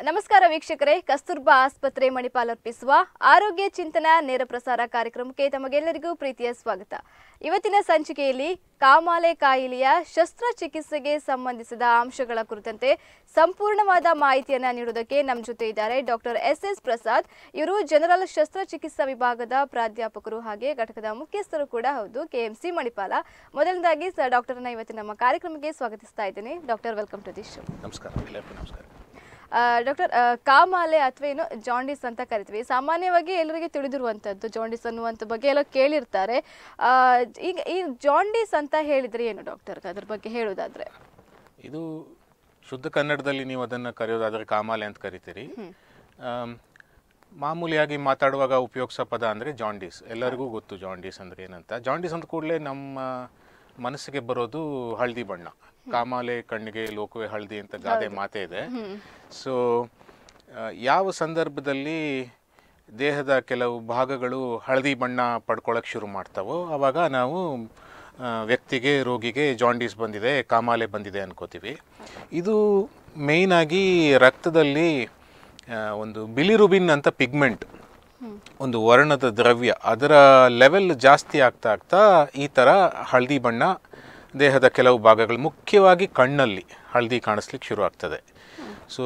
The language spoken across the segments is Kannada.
ನಮಸ್ಕಾರ ವೀಕ್ಷಕರೇ ಕಸ್ತೂರ್ಬಾ ಆಸ್ಪತ್ರೆ ಮಣಿಪಾಲ್ ಅರ್ಪಿಸುವ ಆರೋಗ್ಯ ಚಿಂತನ ನೇರ ಪ್ರಸಾರ ಕಾರ್ಯಕ್ರಮಕ್ಕೆ ತಮಗೆಲ್ಲರಿಗೂ ಪ್ರೀತಿಯ ಸ್ವಾಗತ ಇವತ್ತಿನ ಸಂಚಿಕೆಯಲ್ಲಿ ಕಾಮಾಲೆ ಕಾಯಿಲೆಯ ಶಸ್ತ್ರಚಿಕಿತ್ಸೆಗೆ ಸಂಬಂಧಿಸಿದ ಅಂಶಗಳ ಕುರಿತಂತೆ ಸಂಪೂರ್ಣವಾದ ಮಾಹಿತಿಯನ್ನ ನೀಡುವುದಕ್ಕೆ ನಮ್ಮ ಜೊತೆ ಇದ್ದಾರೆ ಡಾಕ್ಟರ್ ಎಸ್ ಎಸ್ ಪ್ರಸಾದ್ ಇವರು ಜನರಲ್ ಶಸ್ತ್ರಚಿಕಿತ್ಸಾ ವಿಭಾಗದ ಪ್ರಾಧ್ಯಾಪಕರು ಹಾಗೆ ಘಟಕದ ಮುಖ್ಯಸ್ಥರು ಕೂಡ ಹೌದು ಕೆಎಂಸಿ ಮಣಿಪಾಲ ಮೊದಲನೇದಾಗಿ ಸರ್ ಡಾಕ್ಟರ್ನ ಇವತ್ತಿನ ನಮ್ಮ ಕಾರ್ಯಕ್ರಮಕ್ಕೆ ಸ್ವಾಗತಿಸ್ತಾ ಇದ್ದೀನಿ doctor welcome to the show ನಮಸ್ಕಾರ ಎಲ್ಲರಿಗೂ ನಮಸ್ಕಾರ ಆ, ಡಾಕ್ಟರ್ ಆ, ಕಾಮಾಲೆ ಅಥವಾ ಏನು ಜಾಂಡಿಸ್ ಅಂತ ಕರಿತೀವಿ ಸಾಮಾನ್ಯವಾಗಿ ಎಲ್ಲರಿಗೆ ತಿಳಿದಿರುವಂಥದ್ದು ಜಾಂಡಿಸ್ ಅನ್ನುವಂಥ ಬಗ್ಗೆ ಎಲ್ಲ ಕೇಳಿರ್ತಾರೆ ಆ, ಈಗ ಈ ಜಾಂಡಿಸ್ ಅಂತ ಹೇಳಿದ್ರೆ ಏನು ಡಾಕ್ಟರ್ ಅದ್ರ ಬಗ್ಗೆ ಹೇಳೋದಾದ್ರೆ ಇದು ಶುದ್ಧ ಕನ್ನಡದಲ್ಲಿ ನೀವು ಅದನ್ನು ಕರೆಯೋದಾದರೆ ಕಾಮಾಲೆ ಅಂತ ಕರಿತೀರಿ ಆಮ್, ಮಾಮೂಲಿಯಾಗಿ ಮಾತಾಡುವಾಗ ಉಪಯೋಗಿಸೋ ಪದ ಅಂದರೆ ಜಾಂಡೀಸ್ ಎಲ್ಲರಿಗೂ ಗೊತ್ತು ಜಾಂಡೀಸ್ ಅಂದರೆ ಏನಂತ ಜಾಂಡೀಸ್ ಅಂದ ಕೂಡಲೇ ನಮ್ಮ ಮನಸ್ಸಿಗೆ ಬರೋದು ಹಳದಿ ಬಣ್ಣ ಕಾಮಾಲೆ ಕಣ್ಣಿಗೆ ಲೋಕವೇ ಹಳದಿ ಅಂತ ಗಾದೆ ಮಾತೇ ಇದೆ ಸೊ ಯಾವ ಸಂದರ್ಭದಲ್ಲಿ ದೇಹದ ಕೆಲವು ಭಾಗಗಳು ಹಳದಿ ಬಣ್ಣ ಪಡ್ಕೊಳ್ಳೋಕೆ ಶುರು ಮಾಡ್ತಾವೋ ಆವಾಗ ನಾವು ಆ, ವ್ಯಕ್ತಿಗೆ ರೋಗಿಗೆ ಜಾಂಡೀಸ್ ಬಂದಿದೆ ಕಾಮಾಲೆ ಬಂದಿದೆ ಅನ್ಕೋತೀವಿ ಇದು ಮೇಯ್ನಾಗಿ ರಕ್ತದಲ್ಲಿ ಆ, ಒಂದು ಬಿಲಿರುಬಿನ್ ಅಂತ ಪಿಗ್ಮೆಂಟ್ ಒಂದು ವರ್ಣದ ದ್ರವ್ಯ ಅದರ ಲೆವೆಲ್ ಜಾಸ್ತಿ ಆಗ್ತಾ ಆಗ್ತಾ ಈ ಥರ ಹಳದಿ ಬಣ್ಣ ದೇಹದ ಕೆಲವು ಭಾಗಗಳು ಮುಖ್ಯವಾಗಿ ಕಣ್ಣಲ್ಲಿ ಹಳದಿ ಕಾಣಿಸ್ಲಿಕ್ಕೆ ಶುರು ಆಗ್ತದೆ ಸೊ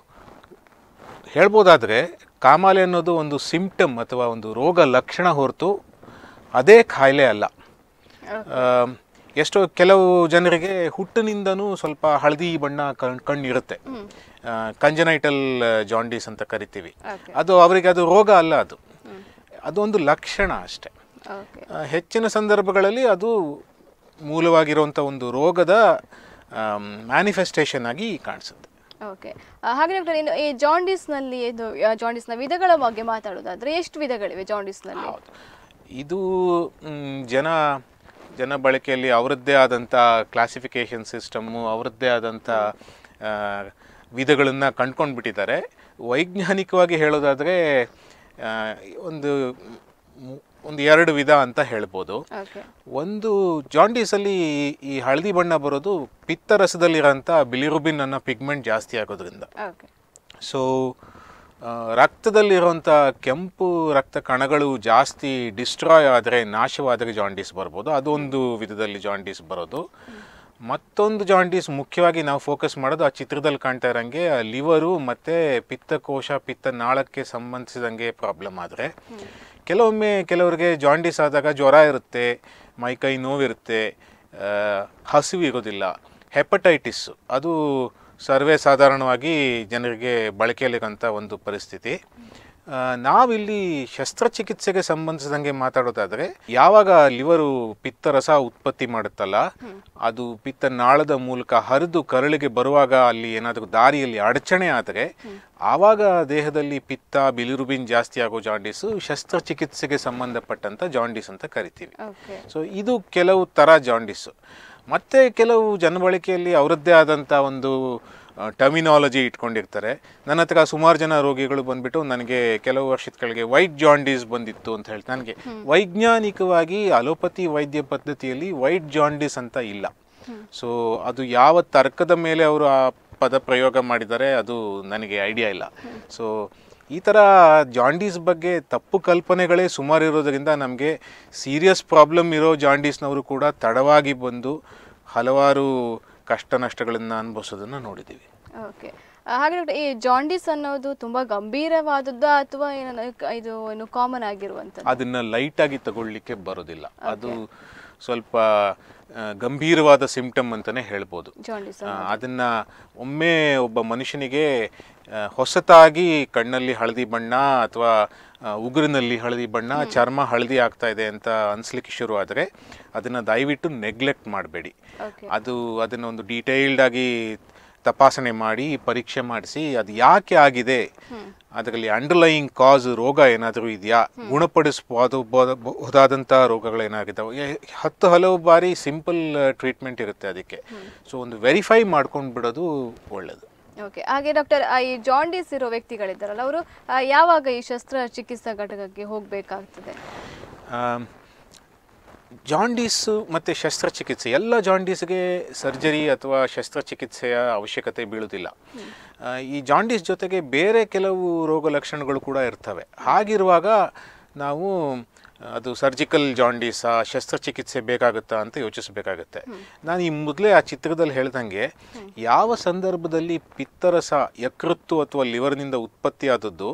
ಹೇಳ್ಬೋದಾದರೆ ಕಾಮಾಲೆ ಅನ್ನೋದು ಒಂದು ಸಿಂಪ್ಟಮ್ ಅಥವಾ ಒಂದು ರೋಗ ಲಕ್ಷಣ ಹೊರತು ಅದೇ ಕಾಯಿಲೆ ಅಲ್ಲ ಆಮ್, ಎಷ್ಟೋ ಕೆಲವು ಜನರಿಗೆ ಹುಟ್ಟಿನಿಂದನೂ ಸ್ವಲ್ಪ ಹಳದಿ ಬಣ್ಣ ಕಣ್ ಕಣ್ಣಿರುತ್ತೆ ಕಂಜನೈಟಲ್ ಜಾಂಡೀಸ್ ಅಂತ ಕರಿತೀವಿ ಓಕೆ ಅದು ಅವರಿಗೆ ಅದು ರೋಗ ಅಲ್ಲ ಅದು ಅದೊಂದು ಲಕ್ಷಣ ಅಷ್ಟೆ ಓಕೆ ಆ, ಹೆಚ್ಚಿನ ಸಂದರ್ಭಗಳಲ್ಲಿ ಅದು ಮೂಲವಾಗಿರುವಂಥ ಒಂದು ರೋಗದ ಮ್ಯಾನಿಫೆಸ್ಟೇಷನ್ ಆಗಿ ಕಾಣಿಸುತ್ತೆ ಓಕೆ ಹಾಗೆ ಡಾಕ್ಟರ್ ಇನ್ನು ಈ ಜಾಂಡೀಸ್ನಲ್ಲಿ ಇದು ಆ, ಜಾಂಡೀಸ್ನ ವಿಧಗಳ ಬಗ್ಗೆ ಮಾತಾಡೋದಾದ್ರೆ ಎಷ್ಟು ವಿಧಗಳಿವೆ ಜಾಂಡೀಸ್ನಲ್ಲಿ ಹೌದು ಇದು ಮ್, ಜನ ಜನ ಬಳಕೆಯಲ್ಲಿ ಅವರದ್ದೇ ಆದಂಥ ಕ್ಲಾಸಿಫಿಕೇಷನ್ ಸಿಸ್ಟಮ್ಮು ಅವರದ್ದೇ ಆದಂಥ ವಿಧಗಳನ್ನು ಕಂಡ್ಕೊಂಡು ಬಿಟ್ಟಿದ್ದಾರೆ ವೈಜ್ಞಾನಿಕವಾಗಿ ಹೇಳೋದಾದರೆ ಒಂದು ಮು- ಒಂದು ಎರಡು ವಿಧ ಅಂತ ಹೇಳ್ಬೋದು ಓಕೆ ಒಂದು ಜಾಂಡೀಸಲ್ಲಿ ಈ- ಈ ಹಳದಿ ಬಣ್ಣ ಬರೋದು ಪಿತ್ತರಸದಲ್ಲಿರೋಂಥ ಬಿಲಿರುಬಿನ್ ಅನ್ನೋ ಪಿಗ್ಮೆಂಟ್ ಜಾಸ್ತಿ ಆಗೋದ್ರಿಂದ ಓಕೆ ಸೊ ರಕ್ತದಲ್ಲಿರುವಂಥ ಕೆಂಪು ರಕ್ತ ಕಣಗಳು ಜಾಸ್ತಿ ಡಿಸ್ಟ್ರಾಯ್ ಆದರೆ ನಾಶವಾದರೆ ಜಾಂಡೀಸ್ ಬರ್ಬೋದು ಅದೊಂದು ವಿಧದಲ್ಲಿ ಜಾಂಡೀಸ್ ಬರೋದು ಮತ್ತೊಂದು ಜಾಂಡೀಸ್ ಮುಖ್ಯವಾಗಿ ನಾವು ಫೋಕಸ್ ಮಾಡೋದು ಆ ಚಿತ್ರದಲ್ಲಿ ಕಾಣ್ತಾ ಇರೋಂಗೆ ಆ ಲಿವರು ಮತ್ತು ಪಿತ್ತಕೋಶ ಪಿತ್ತ ನಾಳಕ್ಕೆ ಸಂಬಂಧಿಸಿದಂಗೆ ಪ್ರಾಬ್ಲಮ್ ಆದರೆ ಕೆಲವೊಮ್ಮೆ ಕೆಲವರಿಗೆ ಜಾಂಡೀಸ್ ಆದಾಗ ಜ್ವರ ಇರುತ್ತೆ ಮೈಕೈ ನೋವಿರುತ್ತೆ ಆ, ಹಸಿವು ಇರೋದಿಲ್ಲ ಹೆಪಟೈಟಿಸ್ ಅದು ಸರ್ವೇ ಸಾಧಾರಣವಾಗಿ ಜನರಿಗೆ ಬಳಕೆಯಲ್ಲಿರೋಂಥ ಒಂದು ಪರಿಸ್ಥಿತಿ ಆ, ನಾವಿಲ್ಲಿ ಶಸ್ತ್ರಚಿಕಿತ್ಸೆಗೆ ಸಂಬಂಧಿಸಿದಂಗೆ ಮಾತಾಡೋದಾದರೆ ಯಾವಾಗ ಲಿವರು ಪಿತ್ತರಸ ಉತ್ಪತ್ತಿ ಮಾಡುತ್ತಲ್ಲ ಅದು ಪಿತ್ತ ನಾಳದ ಮೂಲಕ ಹರಿದು ಕರಳಿಗೆ ಬರುವಾಗ ಅಲ್ಲಿ ಏನಾದರೂ ದಾರಿಯಲ್ಲಿ ಅಡಚಣೆ ಆದರೆ ಆವಾಗ ದೇಹದಲ್ಲಿ ಪಿತ್ತ ಬಿಲಿರುಬಿನ್ ಜಾಸ್ತಿ ಆಗೋ ಜಾಂಡೀಸು ಶಸ್ತ್ರಚಿಕಿತ್ಸೆಗೆ ಸಂಬಂಧಪಟ್ಟಂಥ ಜಾಂಡೀಸ್ ಅಂತ ಕರಿತೀವಿ ಓಕೆ ಸೊ ಇದು ಕೆಲವು ಥರ ಜಾಂಡೀಸು ಮತ್ತೆ ಕೆಲವು ಜನಬಳಕೆಯಲ್ಲಿ ಅವರದ್ದೇ ಆದಂಥ ಒಂದು ಟರ್ಮಿನಾಲಜಿ ಇಟ್ಕೊಂಡಿರ್ತಾರೆ ನನ್ನ ಹತ್ರ ಸುಮಾರು ಜನ ರೋಗಿಗಳು ಬಂದ್ಬಿಟ್ಟು ನನಗೆ ಕೆಲವು ವರ್ಷದ ಕೆಳಗೆ ವೈಟ್ ಜಾಂಡೀಸ್ ಬಂದಿತ್ತು ಅಂತ ಹೇಳಿ ನನಗೆ ವೈಜ್ಞಾನಿಕವಾಗಿ ಅಲೋಪತಿ ವೈದ್ಯ ಪದ್ಧತಿಯಲ್ಲಿ ವೈಟ್ ಜಾಂಡೀಸ್ ಅಂತ ಇಲ್ಲ ಸೊ ಅದು ಯಾವ ತರ್ಕದ ಮೇಲೆ ಅವರು ಆ ಪದ ಪ್ರಯೋಗ ಮಾಡಿದ್ದಾರೆ ಅದು ನನಗೆ ಐಡಿಯಾ ಇಲ್ಲ ಸೊ ಈ ಥರ ಜಾಂಡೀಸ್ ಬಗ್ಗೆ ತಪ್ಪು ಕಲ್ಪನೆಗಳೇ ಸುಮಾರು ಇರೋದರಿಂದ ನಮಗೆ ಸೀರಿಯಸ್ ಪ್ರಾಬ್ಲಮ್ ಇರೋ ಜಾಂಡೀಸ್ನವರು ಕೂಡ ತಡವಾಗಿ ಬಂದು ಹಲವಾರು ಕಷ್ಟ ನಷ್ಟಗಳನ್ನು ಅನುಭವಿಸೋದನ್ನು ನೋಡಿದ್ದೀವಿ ಓಕೆ ಹಾಗೆ ಡಾಕ್ಟರ್ ಈ ಜಾಂಡೀಸ್ ಅನ್ನೋದು ತುಂಬಾ ಗಂಭೀರವಾದದ್ದ ಅಥವಾ ಏನನ್ನ ಇದು ಏನು ಕಾಮನ್ ಆಗಿರುವಂಥದ್ದು ಅದನ್ನ ಲೈಟಾಗಿ ತಗೊಳ್ಳಿಕ್ಕೆ ಬರೋದಿಲ್ಲ ಅದು ಸ್ವಲ್ಪ ಆ, ಗಂಭೀರವಾದ ಸಿಂಪ್ಟಮ್ ಅಂತಲೇ ಹೇಳ್ಬೋದು ಜಾಂಡೀಸ್ ಆ, ಅದನ್ನ ಒಮ್ಮೆ ಒಬ್ಬ ಮನುಷ್ಯನಿಗೆ ಆ, ಹೊಸತಾಗಿ ಕಣ್ಣಲ್ಲಿ ಹಳದಿ ಬಣ್ಣ ಅಥವಾ ಉಗುರಿನಲ್ಲಿ ಹಳದಿ ಬಣ್ಣ ಚರ್ಮ ಹಳದಿ ಆಗ್ತಾ ಇದೆ ಅಂತ ಅನ್ಸ್ಲಿಕ್ಕೆ ಶುರು ಆದರೆ ಅದನ್ನ ದಯವಿಟ್ಟು ನೆಗ್ಲೆಕ್ಟ್ ಮಾಡಬೇಡಿ ಓಕೆ ಅದು ಅದನ್ನ ಒಂದು ಡೀಟೇಲ್ಡ್ ಆಗಿ ತಪಾಸಣೆ ಮಾಡಿ ಪರೀಕ್ಷೆ ಮಾಡಿಸಿ ಅದು ಯಾಕೆ ಆಗಿದೆ ಅದರಲ್ಲಿ ಅಂಡರ್ಲೈಯಿಂಗ್ ಕಾಸ್ ರೋಗ ಏನಾದರೂ ಇದೆಯಾ ಗುಣಪಡಿಸಬಹುದು ಬಹುದಾದಂಥ ರೋಗಗಳು ಏನಾಗಿದ್ದಾವೆ ಎ- ಹತ್ತು ಹಲವು ಬಾರಿ ಸಿಂಪಲ್ ಟ್ರೀಟ್ಮೆಂಟ್ ಇರುತ್ತೆ ಅದಕ್ಕೆ ಸೊ ಒಂದು ವೆರಿಫೈ ಮಾಡ್ಕೊಂಡು ಬಿಡೋದು ಒಳ್ಳೆಯದು ಓಕೆ ಹಾಗೆ ಡಾಕ್ಟರ್ ಈ ಜಾಂಡೀಸ್ ಇರೋ ವ್ಯಕ್ತಿಗಳಿದ್ದಾರಲ್ಲ ಅವರು ಯಾವಾಗ ಈ ಶಸ್ತ್ರಚಿಕಿತ್ಸಾ ಘಟಕಕ್ಕೆ ಹೋಗಬೇಕಾಗ್ತದೆ ಆಮ್, ಜಾಂಡೀಸು ಮತ್ತು ಶಸ್ತ್ರಚಿಕಿತ್ಸೆ ಎಲ್ಲ ಜಾಂಡೀಸ್ಗೆ ಸರ್ಜರಿ ಅಥವಾ ಶಸ್ತ್ರಚಿಕಿತ್ಸೆಯ ಅವಶ್ಯಕತೆ ಬೀಳುವುದಿಲ್ಲ ಆ, ಈ ಜಾಂಡೀಸ್ ಜೊತೆಗೆ ಬೇರೆ ಕೆಲವು ರೋಗ ಲಕ್ಷಣಗಳು ಕೂಡ ಇರ್ತವೆ ಹಾಗಿರುವಾಗ ನಾವು ಅದು ಸರ್ಜಿಕಲ್ ಜಾಂಡೀಸಾ ಶಸ್ತ್ರಚಿಕಿತ್ಸೆ ಬೇಕಾಗುತ್ತಾ ಅಂತ ಯೋಚಿಸಬೇಕಾಗುತ್ತೆ ನಾನು ಈ ಮೊದಲೇ ಆ ಚಿತ್ರದಲ್ಲಿ ಹೇಳ್ದಂಗೆ ಯಾವ ಸಂದರ್ಭದಲ್ಲಿ ಪಿತ್ತರಸ ಯಕೃತ್ತು ಅಥವಾ ಲಿವರ್ನಿಂದ ಉತ್ಪತ್ತಿಯಾದದ್ದು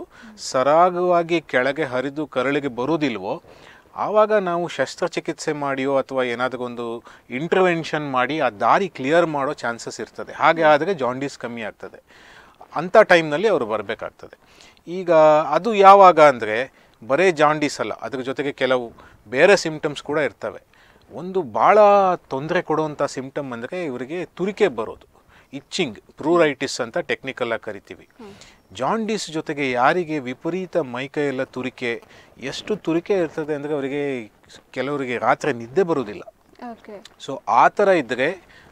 ಸರಾಗವಾಗಿ ಕೆಳಗೆ ಹರಿದು ಕರಳಿಗೆ ಬರುವುದಿಲ್ವೋ ಆವಾಗ ನಾವು ಶಸ್ತ್ರಚಿಕಿತ್ಸೆ ಮಾಡಿಯೋ ಅಥವಾ ಏನಾದರೂ ಒಂದು ಇಂಟರ್ವೆನ್ಷನ್ ಮಾಡಿ ಆ ದಾರಿ ಕ್ಲಿಯರ್ ಮಾಡೋ ಚಾನ್ಸಸ್ ಇರ್ತದೆ ಹಾಗೆ ಆದರೆ ಜಾಂಡೀಸ್ ಕಮ್ಮಿ ಆಗ್ತದೆ ಅಂಥ ಟೈಮ್ನಲ್ಲಿ ಅವರು ಬರಬೇಕಾಗ್ತದೆ ಈಗ ಅದು ಯಾವಾಗ ಅಂದರೆ ಬರೇ ಜಾಂಡೀಸ್ ಅಲ್ಲ ಅದ್ರ ಜೊತೆಗೆ ಕೆಲವು ಬೇರೆ ಸಿಮ್ಟಮ್ಸ್ ಕೂಡ ಇರ್ತವೆ ಒಂದು ಭಾಳ ತೊಂದರೆ ಕೊಡುವಂಥ ಸಿಮ್ಟಮ್ ಅಂದರೆ ಇವರಿಗೆ ತುರಿಕೆ ಬರೋದು ಇಚ್ಚಿಂಗ್ ಪ್ರೂರೈಟಿಸ್ ಅಂತ ಟೆಕ್ನಿಕಲ್ ಆಗಿ ಕರಿತೀವಿ ಜಾಂಡೀಸ್ ಜೊತೆಗೆ ಯಾರಿಗೆ ವಿಪರೀತ ಮೈಕೈ ಎಲ್ಲ ತುರಿಕೆ ಎಷ್ಟು ತುರಿಕೆ ಇರ್ತದೆ ಅಂದರೆ ಅವರಿಗೆ ಕೆಲವರಿಗೆ ರಾತ್ರಿ ನಿದ್ದೆ ಬರುವುದಿಲ್ಲ ಓಕೆ ಸೊ ಆ ಥರ ಇದ್ದರೆ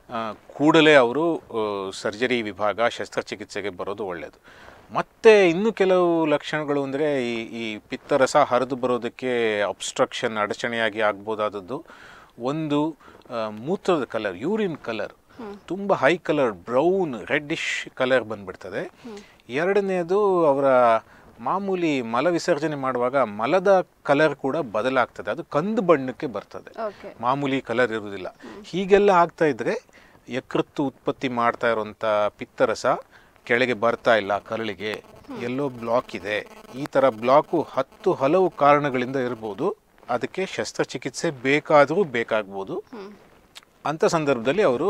ಕೂಡಲೇ ಅವರು ಸರ್ಜರಿ ವಿಭಾಗ ಶಸ್ತ್ರಚಿಕಿತ್ಸೆಗೆ ಬರೋದು ಒಳ್ಳೆಯದು ಮತ್ತು ಇನ್ನು ಕೆಲವು ಲಕ್ಷಣಗಳು ಅಂದರೆ ಈ ಈ ಪಿತ್ತರಸ ಹರಿದು ಬರೋದಕ್ಕೆ ಅಬ್ಸ್ಟ್ರಕ್ಷನ್ ಅಡಚಣೆಯಾಗಿ ಆಗ್ಬೋದಾದದ್ದು ಒಂದು ಆ, ಮೂತ್ರದ ಕಲರ್ ಯೂರಿನ್ ಕಲರ್ ತುಂಬ high colour brown reddish colour ಬಂದ್ಬಿಡ್ತದೆ ಎರಡನೇದು ಅವರ ಮಾಮೂಲಿ ಮಲ ವಿಸರ್ಜನೆ ಮಾಡುವಾಗ ಮಲದ ಕಲರ್ ಕೂಡ ಬದಲಾಗ್ತದೆ ಅದು ಕಂದು ಬಣ್ಣಕ್ಕೆ ಬರ್ತದೆ ಓಕೆ ಮಾಮೂಲಿ ಕಲರ್ ಇರುವುದಿಲ್ಲ ಹೀಗೆಲ್ಲ ಆಗ್ತಾ ಇದ್ರೆ ಯಕೃತ್ತು ಉತ್ಪತ್ತಿ ಮಾಡ್ತಾ ಇರುವಂಥ ಪಿತ್ತರಸ ಕೆಳಗೆ ಬರ್ತಾ ಇಲ್ಲ ಕರಳಿಗೆ ಎಲ್ಲೋ ಬ್ಲಾಕ್ ಇದೆ ಈ ಥರ ಬ್ಲಾಕು ಹತ್ತು ಹಲವು ಕಾರಣಗಳಿಂದ ಇರ್ಬೋದು ಅದಕ್ಕೆ ಶಸ್ತ್ರಚಿಕಿತ್ಸೆ ಬೇಕಾದರೂ ಬೇಕಾಗ್ಬೋದು ಅಂಥ ಸಂದರ್ಭದಲ್ಲಿ ಅವರು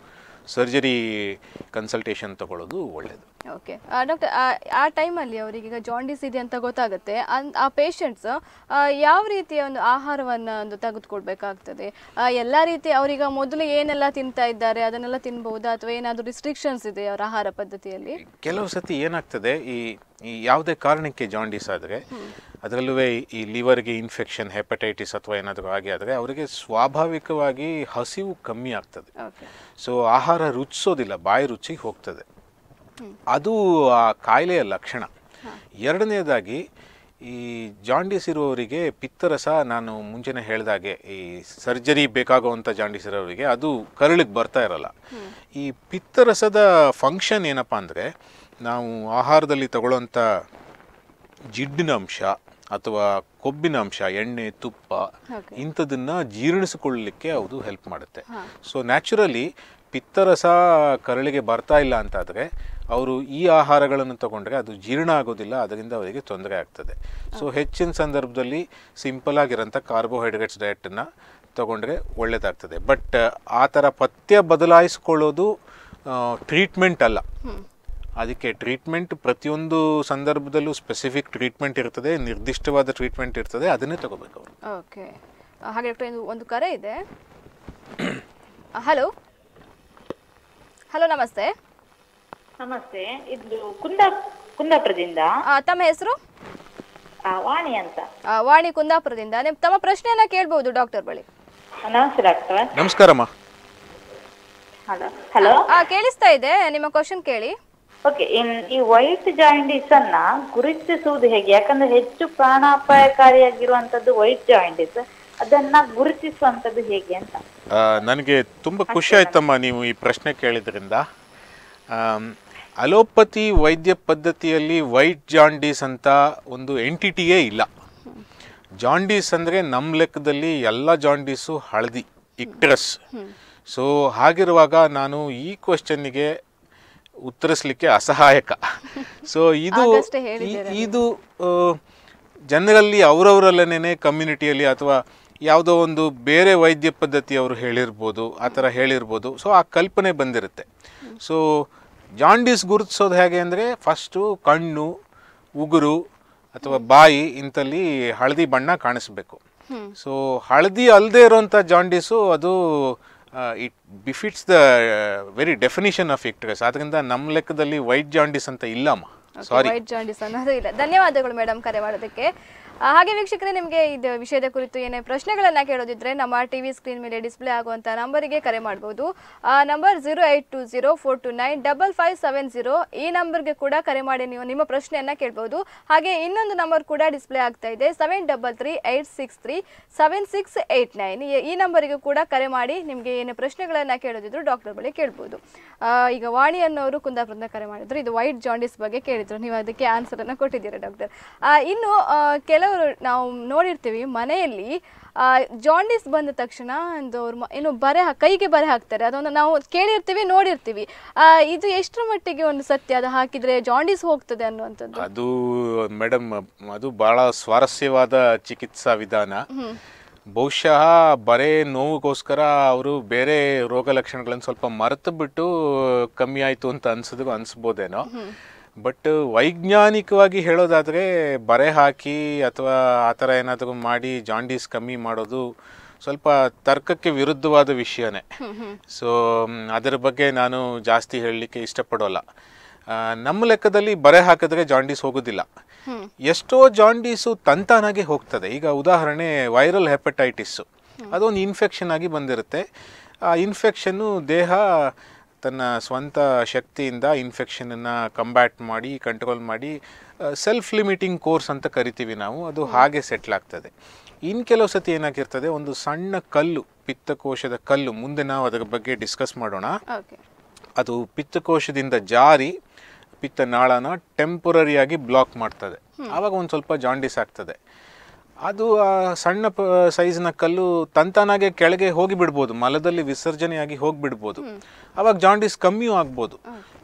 ಸರ್ಜರಿ ಕನ್ಸಲ್ಟೇಷನ್ ತಗೊಳ್ಳೋದು ಒಳ್ಳೆಯದು ಓಕೆ ಡಾಕ್ಟರ್ ಆ ಟೈಮಲ್ಲಿ ಅವರಿಗೆ ಈಗ ಜಾಂಡೀಸ್ ಇದೆ ಅಂತ ಗೊತ್ತಾಗುತ್ತೆ ಅನ್- ಆ ಪೇಷಂಟ್ಸ್ ಯಾವ ರೀತಿಯ ಒಂದು ಆಹಾರವನ್ನು ಒಂದು ತೆಗೆದುಕೊಳ್ಬೇಕಾಗ್ತದೆ ಆ, ಎಲ್ಲ ರೀತಿ ಅವರೀಗ ಮೊದಲು ಏನೆಲ್ಲ ತಿಂತಾ ಇದ್ದಾರೆ ಅದನ್ನೆಲ್ಲ ತಿನ್ಬಹುದಾ ಅಥವಾ ಏನಾದರೂ ರಿಸ್ಟ್ರಿಕ್ಷನ್ಸ್ ಇದೆ ಅವರ ಆಹಾರ ಪದ್ಧತಿಯಲ್ಲಿ ಕೆಲವು ಸತಿ ಏನಾಗ್ತದೆ ಈ ಈ ಯಾವುದೇ ಕಾರಣಕ್ಕೆ ಜಾಂಡೀಸ್ ಆದರೆ ಅದರಲ್ಲೂ ಈ ಲಿವರ್ಗೆ ಇನ್ಫೆಕ್ಷನ್ ಹೆಪಟೈಟಿಸ್ ಅಥವಾ ಏನಾದರೂ ಆಗಿ ಆದರೆ ಅವರಿಗೆ ಸ್ವಾಭಾವಿಕವಾಗಿ ಹಸಿವು ಕಮ್ಮಿ ಆಗ್ತದೆ ಓಕೆ ಸೊ ಆಹಾರ ರುಚಿಸೋದಿಲ್ಲ ಬಾಯಿ ರುಚಿಗೆ ಹೋಗ್ತದೆ ಅದು ಆ ಕಾಯಿಲೆಯ ಲಕ್ಷಣ ಎರಡನೇದಾಗಿ ಈ ಜಾಂಡೀಸ್ ಇರುವವರಿಗೆ ಪಿತ್ತರಸ ನಾನು ಮುಂಚೆನೆ ಹೇಳ್ದಾಗೆ ಈ ಸರ್ಜರಿ ಬೇಕಾಗುವಂಥ ಜಾಂಡೀಸ್ ಇರೋರಿಗೆ ಅದು ಕರಳಿಗೆ ಬರ್ತಾ ಇರಲ್ಲ ಈ ಪಿತ್ತರಸದ ಫಂಕ್ಷನ್ ಏನಪ್ಪ ಅಂದರೆ ನಾವು ಆಹಾರದಲ್ಲಿ ತಗೊಳ್ಳೋಂಥ ಜಿಡ್ಡಿನ ಅಂಶ ಅಥವಾ ಕೊಬ್ಬಿನ ಅಂಶ ಎಣ್ಣೆ ತುಪ್ಪ Okay. ಇಂಥದನ್ನ ಜೀರ್ಣಿಸಿಕೊಳ್ಳಲಿಕ್ಕೆ ಅದು ಹೆಲ್ಪ್ ಮಾಡುತ್ತೆ ಸೊ ನ್ಯಾಚುರಲಿ ಪಿತ್ತರಸ ಕರಳಿಗೆ ಬರ್ತಾ ಇಲ್ಲ ಅಂತಾದರೆ ಅವರು ಈ ಆಹಾರಗಳನ್ನು ತಗೊಂಡ್ರೆ ಅದು ಜೀರ್ಣ ಆಗೋದಿಲ್ಲ ಅದರಿಂದ ಅವರಿಗೆ ತೊಂದರೆ ಆಗ್ತದೆ ಸೊ ಹೆಚ್ಚಿನ ಸಂದರ್ಭದಲ್ಲಿ ಸಿಂಪಲ್ ಆಗಿರೋಂಥ ಕಾರ್ಬೋಹೈಡ್ರೇಟ್ಸ್ ಡಯಟನ್ನು ತಗೊಂಡ್ರೆ ಒಳ್ಳೆಯದಾಗ್ತದೆ ಬಟ್ ಆ ಥರ ಪಥ್ಯ ಬದಲಾಯಿಸ್ಕೊಳ್ಳೋದು ಟ್ರೀಟ್ಮೆಂಟ್ ಅಲ್ಲ ಅದಕ್ಕೆ ಟ್ರೀಟ್ಮೆಂಟ್ ಪ್ರತಿಯೊಂದು ಸಂದರ್ಭದಲ್ಲೂ ಸ್ಪೆಸಿಫಿಕ್ ಟ್ರೀಟ್ಮೆಂಟ್ ಇರ್ತದೆ ನಿರ್ದಿಷ್ಟವಾದ ಟ್ರೀಟ್ಮೆಂಟ್ ಇರ್ತದೆ ಅದನ್ನೇ ತಗೋಬೇಕು ಅವರು ಓಕೆ ಹಾಗೆ ಡಾಕ್ಟರ್ ಇದು ಒಂದು ಕರೆ ಇದೆ ಹಲೋ ಹಲೋ ನಮಸ್ತೆ ನಮಸ್ತೆ ಇದು ಕುಂದಾ ಕುಂದಾಪುರದಿಂದ ಆ, ತಮ್ಮ ಹೆಸರು ಆ, ವಾಣಿ ಅಂತ ಆ, ವಾಣಿ ಕುಂದಾಪುರದಿಂದ ನಿಮ್ ತಮ್ಮ ಪ್ರಶ್ನೆಯನ್ನ ಕೇಳ್ಬಹುದು ಡಾಕ್ಟರ್ ಬಳಿ ನಮಸ್ತೆ ಡಾಕ್ಟರ್ ನಮಸ್ಕಾರಮ್ಮ ಹಲೋ ಹಲೋ ಆ, ಕೇಳಿಸ್ತಾ ಇದೆ ನಿಮ್ಮ ಕ್ವಶನ್ ಕೇಳಿ ಓಕೆ ಈ ವೈಟ್ ಜಾಯಿಂಡೀಸ್ ಅನ್ನ ಗುರುತಿಸುವುದು ಹೇಗೆ ಯಾಕಂದ್ರೆ ಹೆಚ್ಚು ಪ್ರಾಣಾಪಾಯಕಾರಿಯಾಗಿರುವಂತದ್ದು ವೈಟ್ ಜಾಯಿಂಡೀಸ್ ಅದನ್ನ ಗುರುತಿಸುವಂತದ್ದು ಹೇಗೆ ಅಂತ ಆ, ನನಗೆ ತುಂಬ ಖುಷಿ ಆಯ್ತಮ್ಮ ನೀವು ಈ ಪ್ರಶ್ನೆ ಕೇಳಿದ್ರಿಂದ ಆಮ್, ಅಲೋಪತಿ ವೈದ್ಯ ಪದ್ಧತಿಯಲ್ಲಿ ವೈಟ್ ಜಾಂಡೀಸ್ ಅಂತ ಒಂದು ಎಂಟಿಟಿಯೇ ಇಲ್ಲ ಜಾಂಡೀಸ್ ಅಂದರೆ ನಮ್ಮ ಲೆಕ್ಕದಲ್ಲಿ ಎಲ್ಲ ಜಾಂಡೀಸು ಹಳದಿ ಇಕ್ಟ್ರಸ್ ಸೊ ಹಾಗಿರುವಾಗ ನಾನು ಈ ಕ್ವಶನ್ನಿಗೆ ಉತ್ತರಿಸಲಿಕ್ಕೆ ಅಸಹಾಯಕ ಸೊ ಇದು ಆಗಷ್ಟೇ ಈ- ಹೇಳಿದ್ದೀರ ಇದು ಜನರಲ್ಲಿ ಅವರವರಲ್ಲೇನೆ ಕಮ್ಯುನಿಟಿಯಲ್ಲಿ ಅಥವಾ ಯಾವುದೋ ಒಂದು ಬೇರೆ ವೈದ್ಯ ಪದ್ಧತಿ ಅವರು ಹೇಳಿರ್ಬೋದು ಆ ಥರ ಹೇಳಿರ್ಬೋದು ಸೊ ಆ ಕಲ್ಪನೆ ಬಂದಿರುತ್ತೆ ಸೊ ಜಾಂಡೀಸ್ ಗುರುತಿಸೋದು ಹೇಗೆ ಅಂದರೆ ಫಸ್ಟು ಕಣ್ಣು ಉಗುರು ಅಥವಾ ಬಾಯಿ ಇಂಥಲ್ಲಿ ಹಳದಿ ಬಣ್ಣ ಕಾಣಿಸ್ಬೇಕು ಸೊ ಹಳದಿ ಅಲ್ಲದೆ ಇರೋಂಥ ಜಾಂಡೀಸು ಅದು it befits the very definition of icterus ಆದ್ದರಿಂದ ನಮ್ಮ ಲೆಕ್ಕದಲ್ಲಿ ವೈಟ್ ಜಾಂಡೀಸ್ ಅಂತ ಇಲ್ಲಮ್ಮ ಸಾರಿ ವೈಟ್ ಜಾಂಡಿಸ್ ಅನ್ನೋದು ಇಲ್ಲ ಧನ್ಯವಾದಗಳು ಮೇಡಮ್ ಕರೆ ಮಾಡೋದಕ್ಕೆ ಆ, ಹಾಗೆ ವೀಕ್ಷಕರೇ ನಿಮಗೆ ಇದು ವಿಷಯದ ಕುರಿತು ಏನೇ ಪ್ರಶ್ನೆಗಳನ್ನ ಕೇಳೋದಿದ್ರೆ ನಮ್ಮ ಟಿವಿ ಸ್ಕ್ರೀನ್ ಮೇಲೆ ಡಿಸ್ಪ್ಲೇ ಆಗುವಂತ ನಂಬರಿಗೆ ಕರೆ ಮಾಡಬಹುದು ಆ number zero eight two zero four two nine double five seven zero ಈ ನಂಬರ್ಗೆ ಕೂಡ ಕರೆ ಮಾಡಿ ನೀವು ನಿಮ್ಮ ಪ್ರಶ್ನೆಯನ್ನ ಕೇಳಬಹುದು ಹಾಗೆ ಇನ್ನೊಂದು ನಂಬರ್ ಕೂಡ ಡಿಸ್ಪ್ಲೇ ಆಗ್ತಾ ಇದೆ seven double three eight six three seven six eight nine ಈ ನಂಬರಿಗೂ ಕೂಡ ಕರೆ ಮಾಡಿ ನಿಮಗೆ ಏನೇ ಪ್ರಶ್ನೆಗಳನ್ನ ಕೇಳೋದಿದ್ರು ಡಾಕ್ಟರ್ ಬಳಿ ಕೇಳ್ಬೋದು ಆ, ಈಗ ವಾಣಿ ಅನ್ನೋರು ಕುಂದಾಪುರದಿಂದ ಕರೆ ಮಾಡಿದ್ರು ಇದು ವೈಟ್ ಜಾಂಡಿಸ್ ಬಗ್ಗೆ ಕೇಳಿದ್ರು ನೀವು ಅದಕ್ಕೆ ಆನ್ಸರ್ ಅನ್ನ ಕೊಟ್ಟಿದ್ದೀರಾ ಡಾಕ್ಟರ್ ಇನ್ನು ಆ, ಕೆಲವರು ನಾವು ನೋಡಿರ್ತೀವಿ ಮನೆಯಲ್ಲಿ ಆ, ಜಾಂಡಿಸ್ ಬಂದ ತಕ್ಷಣ ಒಂದು ಅವ್ರ ಮ- ಏನು ಬರೆ ಹಾ- ಕೈಗೆ ಬರೆ ಹಾಕ್ತಾರೆ ಅದೊಂದು ನಾವು ಕೇಳಿರ್ತೀವಿ ನೋಡಿರ್ತೀವಿ ಆ, ಇದು ಎಷ್ಟರ ಮಟ್ಟಿಗೆ ಒಂದು ಸತ್ಯ ಅದು ಹಾಕಿದ್ರೆ ಜಾಂಡಿಸ್ ಹೋಗ್ತದೆ ಅನ್ನುವಂಥದ್ದು ಅದು ಮೇಡಮ್ ಅದು ಬಹಳ ಸ್ವಾರಸ್ಯವಾದ ಚಿಕಿತ್ಸಾ ವಿಧಾನ ಬಹುಶಃ ಬರೇ ನೋವಿಗೋಸ್ಕರ ಅವರು ಬೇರೆ ರೋಗ ಲಕ್ಷಣಗಳನ್ನು ಸ್ವಲ್ಪ ಮರೆತು ಬಿಟ್ಟು ಕಮ್ಮಿ ಆಯಿತು ಅಂತ ಅನ್ಸೋದು ಅನ್ಸ್ಬೋದೇನೋ ಬಟ್ ವೈಜ್ಞಾನಿಕವಾಗಿ ಹೇಳೋದಾದರೆ ಬರೆ ಹಾಕಿ ಅಥವಾ ಆ ಥರ ಏನಾದರೂ ಮಾಡಿ ಜಾಂಡೀಸ್ ಕಮ್ಮಿ ಮಾಡೋದು ಸ್ವಲ್ಪ ತರ್ಕಕ್ಕೆ ವಿರುದ್ಧವಾದ ವಿಷಯನೇ ಸೊ ಅದರ ಬಗ್ಗೆ ನಾನು ಜಾಸ್ತಿ ಹೇಳಲಿಕ್ಕೆ ಇಷ್ಟಪಡೋಲ್ಲ ಆ, ನಮ್ಮ ಲೆಕ್ಕದಲ್ಲಿ ಬರೆ ಹಾಕಿದ್ರೆ ಜಾಂಡೀಸ್ ಹೋಗೋದಿಲ್ಲ ಎಷ್ಟೋ ಜಾಂಡೀಸು ತಂತಾನಾಗೆ ಹೋಗ್ತದೆ ಈಗ ಉದಾಹರಣೆ ವೈರಲ್ ಹೆಪಟೈಟಿಸ್ಸು ಅದೊಂದು ಇನ್ಫೆಕ್ಷನ್ ಆಗಿ ಬಂದಿರುತ್ತೆ ಆ ಇನ್ಫೆಕ್ಷನ್ನು ದೇಹ ತನ್ನ ಸ್ವಂತ ಶಕ್ತಿಯಿಂದ ಇನ್ಫೆಕ್ಷನನ್ನು ಕಂಬ್ಯಾಟ್ ಮಾಡಿ ಕಂಟ್ರೋಲ್ ಮಾಡಿ ಸೆಲ್ಫ್ ಲಿಮಿಟಿಂಗ್ ಕೋರ್ಸ್ ಅಂತ ಕರಿತೀವಿ ನಾವು ಅದು ಹಾಗೆ ಸೆಟ್ಲ್ ಆಗ್ತದೆ ಇನ್ನು ಕೆಲವು ಸತಿ ಏನಾಗಿರ್ತದೆ ಒಂದು ಸಣ್ಣ ಕಲ್ಲು ಪಿತ್ತಕೋಶದ ಕಲ್ಲು ಮುಂದೆ ನಾವು ಅದರ ಬಗ್ಗೆ ಡಿಸ್ಕಸ್ ಮಾಡೋಣ ಓಕೆ ಅದು ಪಿತ್ತಕೋಶದಿಂದ ಜಾರಿ ಪಿತ್ತನಾಳನ ಟೆಂಪರರಿಯಾಗಿ ಬ್ಲಾಕ್ ಮಾಡ್ತದೆ ಆವಾಗ ಒಂದು ಸ್ವಲ್ಪ ಜಾಂಡಿಸ್ ಆಗ್ತದೆ ಅದು ಆ ಸಣ್ಣ ಪ ಸೈಜ್ನ ಕಲ್ಲು ತಂತಾನಾಗೆ ಕೆಳಗೆ ಹೋಗಿ ಬಿಡ್ಬೋದು ಮಲದಲ್ಲಿ ವಿಸರ್ಜನೆಯಾಗಿ ಹೋಗಿಬಿಡ್ಬೋದು ಆವಾಗ ಜಾಂಡಿಸ್ ಕಮ್ಮಿಯೂ ಆಗ್ಬೋದು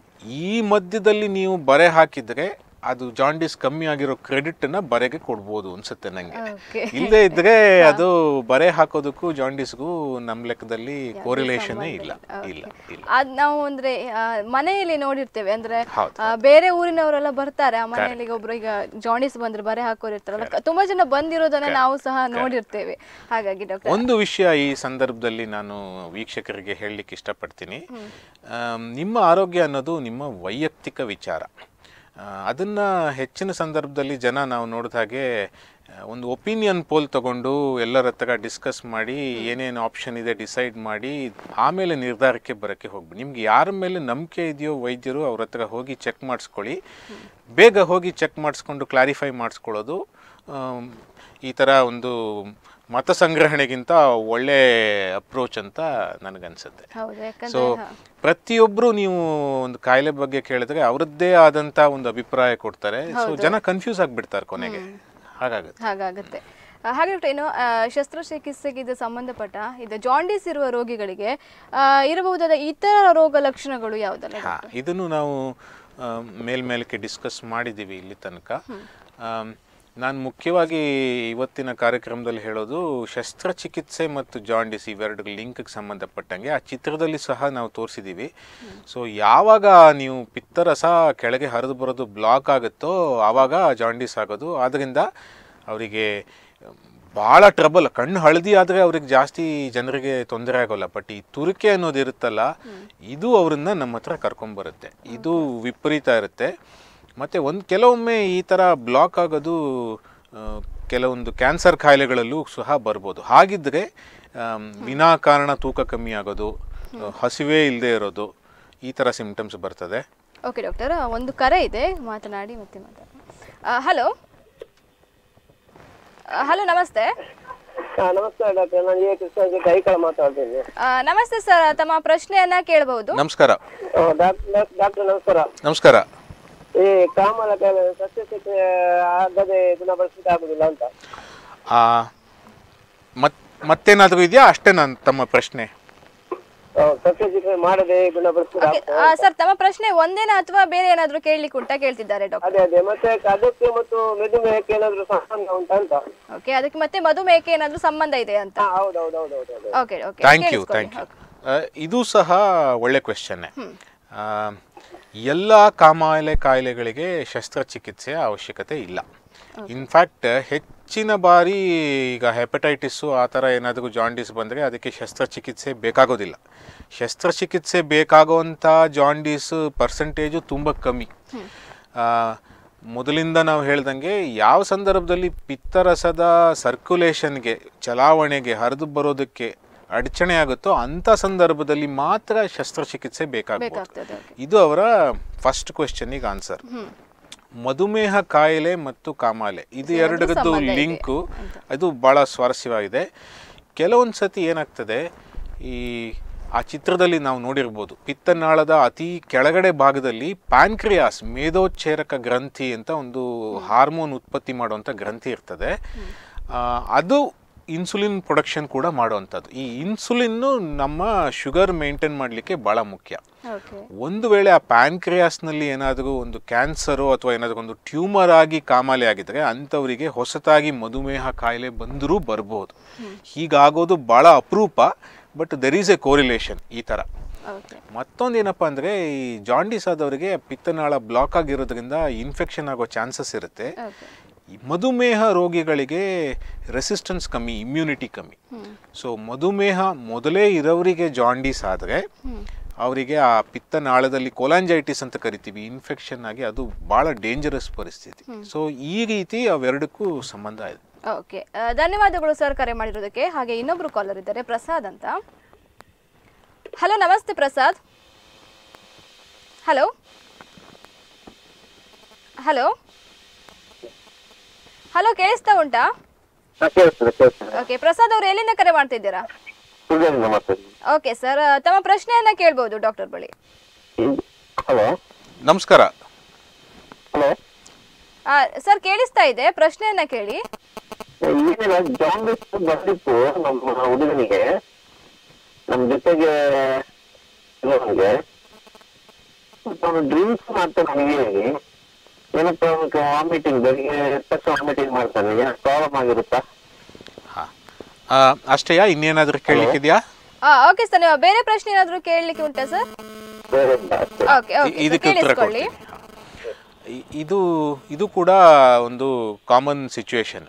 ಈ ಮಧ್ಯದಲ್ಲಿ ನೀವು ಬರೆ ಹಾಕಿದ್ರೆ ಅದು ಜಾಂಡಿಸ್ ಕಮ್ಮಿ ಆಗಿರೋ ಕ್ರೆಡಿಟ್ನ ಬರೆಗೆ ಕೊಡ್ಬೋದು ಅನ್ಸುತ್ತೆ ನಂಗೆ ಓಕೆ ಇಲ್ಲದೆ ಇದ್ರೆ ಅದು ಬರೆ ಹಾಕೋದಕ್ಕೂ ಜಾಂಡಿಸ್ಗೂ ನಮ್ಮ ಲೆಕ್ಕದಲ್ಲಿ ಕೋರಿಲೇಷನ್ ಇಲ್ಲ ಇಲ್ಲ ಇಲ್ಲ ಅದ್ ನಾವು ಅಂದ್ರೆ ಆ, ಮನೆಯಲ್ಲಿ ನೋಡಿರ್ತೇವೆ ಅಂದ್ರೆ ಹೌದು. ಆ, ಬೇರೆ ಊರಿನವರೆಲ್ಲ ಬರ್ತಾರೆ ಆ ಮನೆಯಲ್ಲಿ ಈಗ ಒಬ್ರು ಈಗ ಜಾಂಡಿಸ್ ಬಂದ್ರೆ ಬರೆ ಹಾಕೋರು ಇರ್ತಾರಲ್ಲ ಕ- ತುಂಬಾ ಜನ ಬಂದಿರೋದನ್ನ ನಾವು ಸಹ ನೋಡಿರ್ತೇವೆ ಹಾಗಾಗಿ ಡಾಕ್ಟರ್ ಒಂದು ವಿಷಯ ಈ ಸಂದರ್ಭದಲ್ಲಿ ನಾನು ವೀಕ್ಷಕರಿಗೆ ಹೇಳಲಿಕ್ಕೆ ಇಷ್ಟಪಡ್ತೀನಿ ಆಮ್, ನಿಮ್ಮ ಆರೋಗ್ಯ ಅನ್ನೋದು ನಿಮ್ಮ ವೈಯಕ್ತಿಕ ವಿಚಾರ ಆ, ಅದನ್ನ ಹೆಚ್ಚಿನ ಸಂದರ್ಭದಲ್ಲಿ ಜನ ನಾವು ನೋಡಿದ ಹಾಗೆ ಆ, ಒಂದು ಒಪಿನಿಯನ್ ಪೋಲ್ ತಗೊಂಡು ಎಲ್ಲರ ಹತ್ರ ಡಿಸ್ಕಸ್ ಮಾಡಿ ಏನೇನು ಆಪ್ಷನ್ ಇದೆ ಡಿಸೈಡ್ ಮಾಡಿ ಆಮೇಲೆ ನಿರ್ಧಾರಕ್ಕೆ ಬರೋಕ್ಕೆ ಹೋಗ್ಬಿಡಿ ನಿಮ್ಗೆ ಯಾರ ಮೇಲೆ ನಂಬಿಕೆ ಇದೆಯೋ ವೈದ್ಯರು ಅವ್ರ ಹತ್ರ ಹೋಗಿ ಚೆಕ್ ಮಾಡಿಸ್ಕೊಳ್ಳಿ ಬೇಗ ಹೋಗಿ ಚೆಕ್ ಮಾಡಿಸ್ಕೊಂಡು ಕ್ಲಾರಿಫೈ ಮಾಡಿಸ್ಕೊಳ್ಳೋದು ಆಮ್, ಈ ಥರ ಒಂದು ಮತ ಸಂಗ್ರಹಣೆಗಿಂತ ಒಳ್ಳೆ ಅಪ್ರೋಚ್ ಅಂತ ನನಗನ್ಸುತ್ತೆ ಹೌದು ಸೊ ಯಾಕಂದ್ರೆ ಹಾ. ಪ್ರತಿಯೊಬ್ಬರು ನೀವು ಒಂದು ಕಾಯಿಲೆ ಬಗ್ಗೆ ಕೇಳಿದ್ರೆ ಅವರದ್ದೇ ಆದಂತ ಒಂದು ಅಭಿಪ್ರಾಯ ಕೊಡ್ತಾರೆ ಸೊ ಜನ ಕನ್ಫ್ಯೂಸ್ ಆಗ್ಬಿಡ್ತಾರೆ ಕೊನೆಗೆ ಹಾಗಾಗುತ್ತೆ ಹಾಗಾಗುತ್ತೆ ಆ, ಹಾಗೆ ಡಾಕ್ಟರ್ ಏನು ಆ, ಶಸ್ತ್ರಚಿಕಿತ್ಸೆಗೆ ಇದು ಸಂಬಂಧಪಟ್ಟ ಇದು ಜಾಂಡೀಸ್ ಇರುವ ರೋಗಿಗಳಿಗೆ ಆ, ಇರಬಹುದಾದ ಇತರ ರೋಗ ಲಕ್ಷಣಗಳು ಯಾವುದಲ್ಲ ಹಾ ಇದನ್ನು ನಾವು ಆ, ಮೇಲ್ಮೇಲಕ್ಕೆ ಡಿಸ್ಕಸ್ ಮಾಡಿದ್ದೀವಿ ಇಲ್ಲಿ ತನಕ ನಾನು ಮುಖ್ಯವಾಗಿ ಇವತ್ತಿನ ಕಾರ್ಯಕ್ರಮದಲ್ಲಿ ಹೇಳೋದು ಶಸ್ತ್ರಚಿಕಿತ್ಸೆ ಮತ್ತು ಜಾಂಡಿಸ್ ಇವೆರಡು ಲಿಂಕ್ಗೆ ಸಂಬಂಧಪಟ್ಟಂಗೆ ಆ ಚಿತ್ರದಲ್ಲಿ ಸಹ ನಾವು ತೋರಿಸಿದ್ದೀವಿ ಸೊ ಯಾವಾಗ ನೀವು ಪಿತ್ತರಸ ಕೆಳಗೆ ಹರಿದು ಬರೋದು ಬ್ಲಾಕ್ ಆಗುತ್ತೋ ಆವಾಗ ಜಾಂಡಿಸ್ ಆಗೋದು ಆದ್ದರಿಂದ ಅವರಿಗೆ ಭಾಳ ಟ್ರಬಲ್ ಕಣ್ಣು ಹಳದಿ ಆದರೆ ಅವ್ರಿಗೆ ಜಾಸ್ತಿ ಜನರಿಗೆ ತೊಂದರೆ ಆಗೋಲ್ಲ ಬಟ್ ಈ ತುರಿಕೆ ಅನ್ನೋದು ಇರುತ್ತಲ್ಲ ಇದು ಅವರನ್ನ ನಮ್ಮ ಹತ್ರ ಕರ್ಕೊಂಬರುತ್ತೆ ಇದು ವಿಪರೀತ ಇರುತ್ತೆ ಮತ್ತು ಒಂದು ಕೆಲವೊಮ್ಮೆ ಈ ಥರ ಬ್ಲಾಕ್ ಆಗೋದು ಆ, ಕೆಲವೊಂದು ಕ್ಯಾನ್ಸರ್ ಕಾಯಿಲೆಗಳಲ್ಲೂ ಸಹ ಬರ್ಬೋದು ಹಾಗಿದ್ರೆ ಆಮ್, ವಿನಾಕಾರಣ ತೂಕ ಕಮ್ಮಿ ಆಗೋದು ಆ, ಹಸಿವೆ ಇಲ್ಲದೆ ಇರೋದು ಈ ಥರ ಸಿಂಪ್ಟಮ್ಸ್ ಬರ್ತದೆ ಓಕೆ ಡಾಕ್ಟರ್ ಒಂದು ಕರೆ ಇದೆ ಮಾತನಾಡಿ ಮತ್ತೆ ಮಾತಾಡಿ ಹಲೋ ಹಲೋ ನಮಸ್ತೆ ಹಾ ನಮಸ್ಕಾರ ಡಾಕ್ಟರ್ ನಾನು ಎ ಕೃಷ್ಣಾಜಿ ಕೈಕಳ ಮಾತಾಡ್ತೀನಿ ಆ, ನಮಸ್ತೆ ಸರ್ ತಮ್ಮ ಪ್ರಶ್ನೆಯನ್ನ ಕೇಳಬಹುದು ನಮಸ್ಕಾರ ಆ, ಡಾಕ್ಟರ್ ಡಾಕ್ಟರ್ ನಮಸ್ಕಾರ ನಮಸ್ಕಾರ ಈ ಕಾಮಲ ಕಾಯಿಲೆ ಸಸ್ಯಚಿಕಿತ್ಸೆ ಆಗದೆ ಗುಣಪಡಿಸಲಿಕ್ಕೆ ಆಗುದಿಲ್ಲ ಅಂತ ಆ, ಮತ್ ಮತ್ತೇನಾದರೂ ಇದೆಯಾ ಅಷ್ಟೇ ನಾನು ತಮ್ಮ ಪ್ರಶ್ನೆ ಆ, ಸಸ್ಯಚಿಕಿತ್ಸೆ ಮಾಡದೆ ಗುಣಪಡಿಸಲಿಕ್ಕೆ ಓಕೆ ಸರ್ ತಮ್ಮ ಪ್ರಶ್ನೆ ಒಂದೇನಾ ಅಥವಾ ಬೇರೆ ಏನಾದರೂ ಕೇಳಲಿಕ್ಕೆ ಉಂಟಾ ಕೇಳ್ತಿದ್ದಾರೆ ಡಾಕ್ಟರ್ ಅದೇ ಅದೇ ಮತ್ತೆ ಅದಕ್ಕೆ ಮತ್ತು ಮೆದುಮೇಹಕ್ಕೆ ಏನಾದ್ರು ಸಂಬಂಧ ಉಂಟಾ ಅಂತ ಓಕೆ ಅದಕ್ಕೆ ಮತ್ತೆ ಮಧುಮೇಹಕ್ಕೆ ಏನಾದರೂ ಸಂಬಂಧ ಇದೆ ಅಂತ ಹಾ ಹೌದು ಹೌದು ಹೌದು ಹೌದು ಹೌದು okay okay thank you thank you ಇದು ಸಹ ಒಳ್ಳೆ ಕ್ವೆಶನ್ನೇ ಎಲ್ಲ ಕಾಮಾಲೆ ಕಾಯಿಲೆಗಳಿಗೆ ಶಸ್ತ್ರಚಿಕಿತ್ಸೆಯ ಅವಶ್ಯಕತೆ ಇಲ್ಲ ಇನ್ಫ್ಯಾಕ್ಟ್ ಹೆಚ್ಚಿನ ಬಾರಿ ಈಗ ಹೆಪಟೈಟಿಸ್ಸು ಆ ಥರ ಏನಾದರೂ ಜಾಂಡೀಸ್ ಬಂದರೆ ಅದಕ್ಕೆ ಶಸ್ತ್ರಚಿಕಿತ್ಸೆ ಬೇಕಾಗೋದಿಲ್ಲ ಶಸ್ತ್ರಚಿಕಿತ್ಸೆ ಬೇಕಾಗುವಂಥ ಜಾಂಡೀಸ್ ಪರ್ಸೆಂಟೇಜು ತುಂಬ ಕಮ್ಮಿ ಆ, ಮೊದಲಿಂದ ನಾವು ಹೇಳ್ದಂಗೆ ಯಾವ ಸಂದರ್ಭದಲ್ಲಿ ಪಿತ್ತರಸದ ಸರ್ಕ್ಯುಲೇಷನ್ಗೆ ಚಲಾವಣೆಗೆ ಹರಿದು ಬರೋದಕ್ಕೆ ಅಡಚಣೆ ಆಗುತ್ತೋ ಅಂಥ ಸಂದರ್ಭದಲ್ಲಿ ಮಾತ್ರ ಶಸ್ತ್ರಚಿಕಿತ್ಸೆ ಬೇಕಾಗ್ಬೋದು ಬೇಕಾಗ್ತದೆ okay. ಇದು ಅವರ ಫಸ್ಟ್ ಕ್ವೆಶ್ಚನಿಗೆ ಆನ್ಸರ್ ಹ್ಮ್ ಮಧುಮೇಹ ಕಾಯಿಲೆ ಮತ್ತು ಕಾಮಾಲೆ ಇದು ಎರಡರದ್ದು ಸಂಬಂಧ ಇದೆ ಲಿಂಕು ಅದು ಬಹಳ ಸ್ವಾರಸ್ಯವಾಗಿದೆ ಕೆಲವೊಂದು ಸತಿ ಏನಾಗ್ತದೆ ಈ ಆ ಚಿತ್ರದಲ್ಲಿ ನಾವು ನೋಡಿರ್ಬೋದು ಪಿತ್ತನಾಳದ ಅತಿ ಕೆಳಗಡೆ ಭಾಗದಲ್ಲಿ ಪ್ಯಾನ್ಕ್ರಿಯಾಸ್ ಮೇಧೋಚ್ಛೇರಕ ಗ್ರಂಥಿ ಅಂತ ಒಂದು ಹಾರ್ಮೋನ್ ಉತ್ಪತ್ತಿ ಮಾಡುವಂಥ ಗ್ರಂಥಿ ಇರ್ತದೆ ಆ, ಅದು ಇನ್ಸುಲಿನ್ ಪ್ರೊಡಕ್ಷನ್ ಕೂಡ ಮಾಡುವಂಥದ್ದು ಈ ಇನ್ಸುಲಿನ್ನು ನಮ್ಮ ಶುಗರ್ ಮೇಂಟೈನ್ ಮಾಡಲಿಕ್ಕೆ ಭಾಳ ಮುಖ್ಯ ಓಕೆ ಒಂದು ವೇಳೆ ಆ ಪ್ಯಾನ್ಕ್ರಿಯಾಸ್ನಲ್ಲಿ ಏನಾದರೂ ಒಂದು ಕ್ಯಾನ್ಸರು ಅಥವಾ ಏನಾದರೂ ಒಂದು ಟ್ಯೂಮರ್ ಆಗಿ ಕಾಮಾಲೆ ಆಗಿದ್ರೆ ಅಂಥವರಿಗೆ ಹೊಸತಾಗಿ ಮಧುಮೇಹ ಕಾಯಿಲೆ ಬಂದರೂ ಬರ್ಬೋದು ಹೀಗಾಗೋದು ಭಾಳ ಅಪರೂಪ but there is a correlation ಈ ಥರ ಓಕೆ ಮತ್ತೊಂದು ಏನಪ್ಪ ಅಂದರೆ ಈ ಜಾಂಡೀಸ್ ಆದವರಿಗೆ ಪಿತ್ತನಾಳ ಬ್ಲಾಕ್ ಆಗಿರೋದ್ರಿಂದ ಇನ್ಫೆಕ್ಷನ್ ಆಗೋ ಚಾನ್ಸಸ್ ಇರುತ್ತೆ ಓಕೆ ಈ ಮಧುಮೇಹ ರೋಗಿಗಳಿಗೆ ರೆಸಿಸ್ಟೆನ್ಸ್ ಕಮ್ಮಿ ಇಮ್ಯುನಿಟಿ ಕಮ್ಮಿ ಸೊ ಮಧುಮೇಹ ಮೊದಲೇ ಇರೋರಿಗೆ ಜಾಂಡೀಸ್ ಆದರೆ ಅವರಿಗೆ ಆ ಪಿತ್ತನಾಳದಲ್ಲಿ ಕೊಲಾಂಜೈಟಿಸ್ ಅಂತ ಕರಿತೀವಿ ಇನ್ಫೆಕ್ಷನ್ ಆಗಿ ಅದು ಭಾಳ ಡೇಂಜರಸ್ ಪರಿಸ್ಥಿತಿ ಸೊ ಈ ರೀತಿ ಅವೆರಡಕ್ಕೂ ಸಂಬಂಧ ಇದೆ ಓಕೆ ಆ, ಧನ್ಯವಾದಗಳು ಸರ್ ಕರೆ ಮಾಡಿರೋದಕ್ಕೆ ಹಾಗೆ ಇನ್ನೊಬ್ರು ಕಾಲರ್ ಇದ್ದಾರೆ ಪ್ರಸಾದ್ ಅಂತ ಹಲೋ ನಮಸ್ತೆ ಪ್ರಸಾದ್ ಹಲೋ ಹಲೋ ಹಲೋ ಕೇಳಿಸ್ತಾ ಉಂಟಾ ಹಾ, ಕೇಳಿಸ್ತದೆ ಕೇಳಿಸ್ತದೆ ಓಕೆ ಪ್ರಸಾದ್ ಅವರು ಎಲ್ಲಿಂದ ಕರೆ ಮಾಡ್ತಿದ್ದೀರಾ ಸುಳ್ಳಿಂದ ಮಾತಾಡಿ ಓಕೆ ಸರ್ ತಮ್ಮ ಪ್ರಶ್ನೆಯನ್ನ ಕೇಳ್ಬೋದು ಡಾಕ್ಟರ್ ಬಳಿ ಹಲೋ ನಮಸ್ಕಾರ ಹಲೋ ಸರ್ ಕೇಳಿಸ್ತಾ ಇದೆ ಪ್ರಶ್ನೆಯನ್ನ ಕೇಳಿ ಏನಿಲ್ಲ ಜಾಂಡಿಸ್ ಬಂದಿತ್ತು ನಮ್ಮ ಹುಡುಗನಿಗೆ ನಮ್ಮ ಜೊತೆಗೆ ಇರೋನಿಗೆ ಅವನು ಡ್ರಿಂಕ್ಸ್ ಮಾಡ್ತಾನೆ ಹೀಗಾಗಿ ಏನಪ್ಪ ಅವನಿಗೆ ವಾಮಿಟಿಂಗ್ ಬೆಳಿಗ್ಗೆ ಎದ್ದ ತಕ್ಷಣ ವಾಮಿಟಿಂಗ್ ಮಾಡ್ತಾನೆ ಏನು ಪ್ರಾಬ್ಲಮ್ ಆಗಿರುತ್ತಾ ಹಾಂ ಅಷ್ಟೇಯಾ ಇನ್ನೇನಾದರೂ ಕೇಳಲಿಕ್ಕಿದೆಯಾ ಓಕೆ ಸರ್ ನೀವು ಬೇರೆ ಪ್ರಶ್ನೆ ಏನಾದರೂ ಕೇಳಲಿಕ್ಕೆ ಉಂಟಾ ಸರ್ ಬೇರೆ ಇಲ್ಲ ಅಷ್ಟೇ ಓಕೆ ಓಕೆ ಇದಕ್ಕೆ ಉತ್ತರ ಕೇಳಿಸ್ಕೊಳ್ಳಿ ಕೊಡ್ತೀನಿ ಇ- ಇದು ಇದು ಕೂಡ ಒಂದು ಕಾಮನ್ ಸಿಚುವೇಶನ್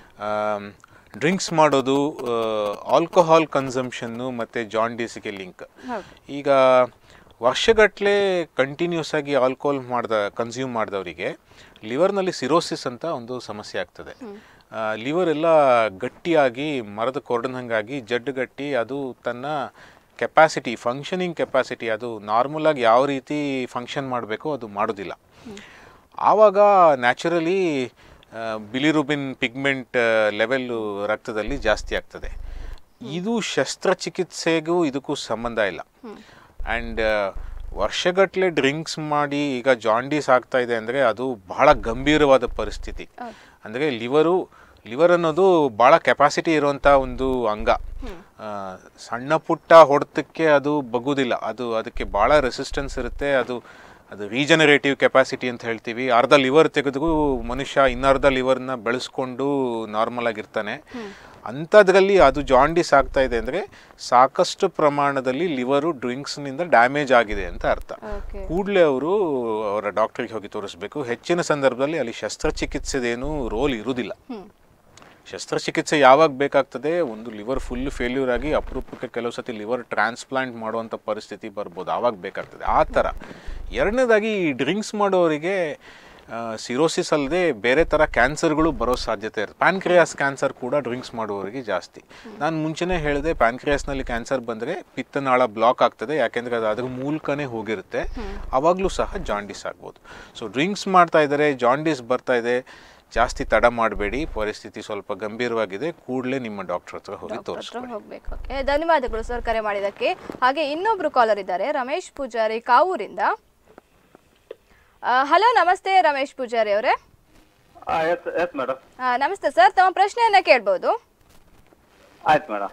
ಡ್ರಿಂಕ್ಸ್ ಮಾಡೋದು ಆಲ್ಕೋಹಾಲ್ ಕನ್ಸಂಪ್ಷನ್ನು ಮತ್ತು ಜಾಂಡೀಸ್ಗೆ ಲಿಂಕ್ ಈಗ ವರ್ಷಗಟ್ಟಲೆ ಕಂಟಿನ್ಯೂಸ್ ಆಗಿ ಆಲ್ಕೋಹಾಲ್ ಮಾಡ್ದ ಕನ್ಸ್ಯೂಮ್ ಮಾಡಿದವರಿಗೆ ಲಿವರ್ನಲ್ಲಿ ಸಿರೋಸಿಸ್ ಅಂತ ಒಂದು ಸಮಸ್ಯೆ ಆಗ್ತದೆ ಲಿವರ್ ಎಲ್ಲ ಗಟ್ಟಿಯಾಗಿ ಮರದ ಕೊರಡನಂಗಾಗಿ ಜಡ್ಡುಗಟ್ಟಿ ಅದು ತನ್ನ ಕೆಪಾಸಿಟಿ ಫಂಕ್ಷನಿಂಗ್ ಕೆಪಾಸಿಟಿ ಅದು ನಾರ್ಮಲ್ ಆಗಿ ಯಾವ ರೀತಿ ಫಂಕ್ಷನ್ ಮಾಡಬೇಕೋ ಅದು ಮಾಡೋದಿಲ್ಲ ಆವಾಗ ನ್ಯಾಚುರಲಿ ಬಿಲಿರುಬಿನ್ ಪಿಗ್ಮೆಂಟ್ ಲೆವೆಲ್ಲು ರಕ್ತದಲ್ಲಿ ಜಾಸ್ತಿ ಆಗ್ತದೆ ಇದು ಶಸ್ತ್ರಚಿಕಿತ್ಸೆಗೂ ಇದಕ್ಕೂ ಸಂಬಂಧ ಇಲ್ಲ ಆ್ಯಂಡ್ ವರ್ಷಗಟ್ಟಲೆ ಡ್ರಿಂಕ್ಸ್ ಮಾಡಿ ಈಗ ಜಾಂಡೀಸ್ ಆಗ್ತಾ ಇದೆ ಅಂದರೆ ಅದು ಬಹಳ ಗಂಭೀರವಾದ ಪರಿಸ್ಥಿತಿ ಅಂದರೆ ಲಿವರು ಲಿವರ್ ಅನ್ನೋದು ಭಾಳ ಕೆಪಾಸಿಟಿ ಇರುವಂಥ ಒಂದು ಅಂಗ ಆ, ಸಣ್ಣ ಪುಟ್ಟ ಹೊಡೆತಕ್ಕೆ ಅದು ಬಗ್ಗುದಿಲ್ಲ ಅದು ಅದಕ್ಕೆ ಭಾಳ ರೆಸಿಸ್ಟೆನ್ಸ್ ಇರುತ್ತೆ ಅದು ಅದು ರೀಜನರೇಟಿವ್ ಕೆಪಾಸಿಟಿ ಅಂತ ಹೇಳ್ತೀವಿ ಅರ್ಧ ಲಿವರ್ ತೆಗೆದು ಮನುಷ್ಯ ಇನ್ನರ್ಧ ಲಿವರ್ನ ಬೆಳೆಸ್ಕೊಂಡು ನಾರ್ಮಲ್ ಆಗಿರ್ತಾನೆ ಅಂಥದ್ರಲ್ಲಿ ಅದು ಜಾಂಡೀಸ್ ಆಗ್ತಾ ಇದೆ ಅಂದರೆ ಸಾಕಷ್ಟು ಪ್ರಮಾಣದಲ್ಲಿ ಲಿವರು ಡ್ರಿಂಕ್ಸ್ನಿಂದ ಡ್ಯಾಮೇಜ್ ಆಗಿದೆ ಅಂತ ಅರ್ಥ ಓಕೆ ಕೂಡಲೇ ಅವರು ಅವರ ಡಾಕ್ಟ್ರಿಗೆ ಹೋಗಿ ತೋರಿಸ್ಬೇಕು ಹೆಚ್ಚಿನ ಸಂದರ್ಭದಲ್ಲಿ ಅಲ್ಲಿ ಶಸ್ತ್ರಚಿಕಿತ್ಸೆದೇನು ರೋಲ್ ಇರುವುದಿಲ್ಲ ಶಸ್ತ್ರಚಿಕಿತ್ಸೆ ಯಾವಾಗ ಬೇಕಾಗ್ತದೆ ಒಂದು ಲಿವರ್ ಫುಲ್ ಫೇಲ್ಯೂರ್ ಆಗಿ ಅಪರೂಪಕ್ಕೆ ಕೆಲವು ಸತಿ ಲಿವರ್ ಟ್ರಾನ್ಸ್ಪ್ಲಾಂಟ್ ಮಾಡುವಂಥ ಪರಿಸ್ಥಿತಿ ಬರ್ಬೋದು ಆವಾಗ ಬೇಕಾಗ್ತದೆ ಆ ಥರ ಎರಡನೇದಾಗಿ ಈ ಡ್ರಿಂಕ್ಸ್ ಮಾಡೋರಿಗೆ ಸಿರೋಸಿಸ್ ಅಲ್ಲದೆ ಬೇರೆ ಥರ ಕ್ಯಾನ್ಸರ್ಗಳು ಬರೋ ಸಾಧ್ಯತೆ ಇರುತ್ತೆ ಪ್ಯಾನ್ಕ್ರಿಯಾಸ್ ಕ್ಯಾನ್ಸರ್ ಕೂಡ ಡ್ರಿಂಕ್ಸ್ ಮಾಡುವವರಿಗೆ ಜಾಸ್ತಿ ನಾನು ಮುಂಚೆನೇ ಹೇಳಿದೆ ಪ್ಯಾನ್ಕ್ರಿಯಾಸ್ನಲ್ಲಿ ಕ್ಯಾನ್ಸರ್ ಬಂದರೆ ಪಿತ್ತನಾಳ ಬ್ಲಾಕ್ ಆಗ್ತದೆ ಯಾಕೆಂದರೆ ಅದು ಅದ್ರ ಮೂಲಕನೇ ಹೋಗಿರುತ್ತೆ ಆವಾಗಲೂ ಸಹ ಜಾಂಡೀಸ್ ಆಗ್ಬೋದು ಸೊ ಡ್ರಿಂಕ್ಸ್ ಮಾಡ್ತಾ ಇದ್ದಾರೆ ಜಾಂಡೀಸ್ ಬರ್ತಾ ಇದೆ ಜಾಸ್ತಿ ತಡ ಮಾಡಬೇಡಿ ಪರಿಸ್ಥಿತಿ ಸ್ವಲ್ಪ ಗಂಭೀರವಾಗಿದೆ ಕೂಡಲೇ ನಿಮ್ಮ ಡಾಕ್ಟರ್ ಹತ್ರ ಹೋಗಿ ತೋರಿಸ್ಕೊಳ್ಳಿ ಹೋಗ್ಬೇಕು ಓಕೆ ಧನ್ಯವಾದಗಳು ಸರ್ ಕರೆ ಮಾಡಿದ್ದಕ್ಕೆ ಹಾಗೆ ಇನ್ನೊಬ್ರು ಕಾಲರ್ ಇದ್ದಾರೆ ರಮೇಶ್ ಪೂಜಾರಿ ಕಾವೂರಿಂದ ಹಲೋ ನಮಸ್ತೆ ರಮೇಶ್ ಪೂಜಾರಿ ಅವರೇ ಎಸ್ ಎಸ್ ಮೇಡಮ್ ನಮಸ್ತೆ ಸರ್ ತಮ್ಮ ಪ್ರಶ್ನೆಯನ್ನ ಕೇಳ್ಬೋದು ಆಯ್ತು ಮೇಡಮ್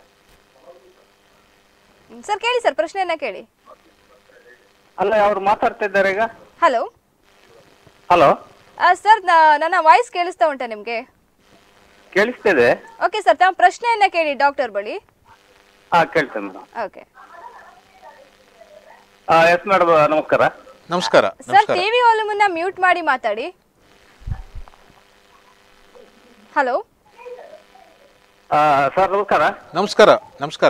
ಸರ್ ಕೇಳಿ ಸರ್ ಪ್ರಶ್ನೆಯನ್ನ ಕೇಳಿ ಅಲ್ಲ ಅವ್ರು ಮಾತಾಡ್ತಾ ಇದ್ದಾರೆ ಈಗ ಹಲೋ ಹಲೋ ಸರ್ ನನ್ನ ವಾಯ್ಸ್ ಕೇಳಿಸ್ತಾ ಉಂಟಾ ನಿಮಗೆ ಕೇಳಿಸ್ತಿದೆ ಓಕೆ ಸರ್ ತಮ್ಮ ಪ್ರಶ್ನೆಯನ್ನ ಕೇಳಿ ಡಾಕ್ಟರ್ ಬಳಿ ಹಾ ಕೇಳ್ತೇನೆ ಮೇಡಮ್ ಓಕೆ ಎಸ್ ಮೇಡಮ್ ನಮಸ್ಕಾರ ನಮಸ್ಕಾರ ಸರ್ ನಮಸ್ಕಾರ ಟಿವಿ ವಾಲ್ಯೂಮನ್ನ ಮ್ಯೂಟ್ ಮಾಡಿ ಮಾತಾಡಿ ಹಲೋ ಸರ್ ನಮಸ್ಕಾರ ನಮಸ್ಕಾರ ನಮಸ್ಕಾರ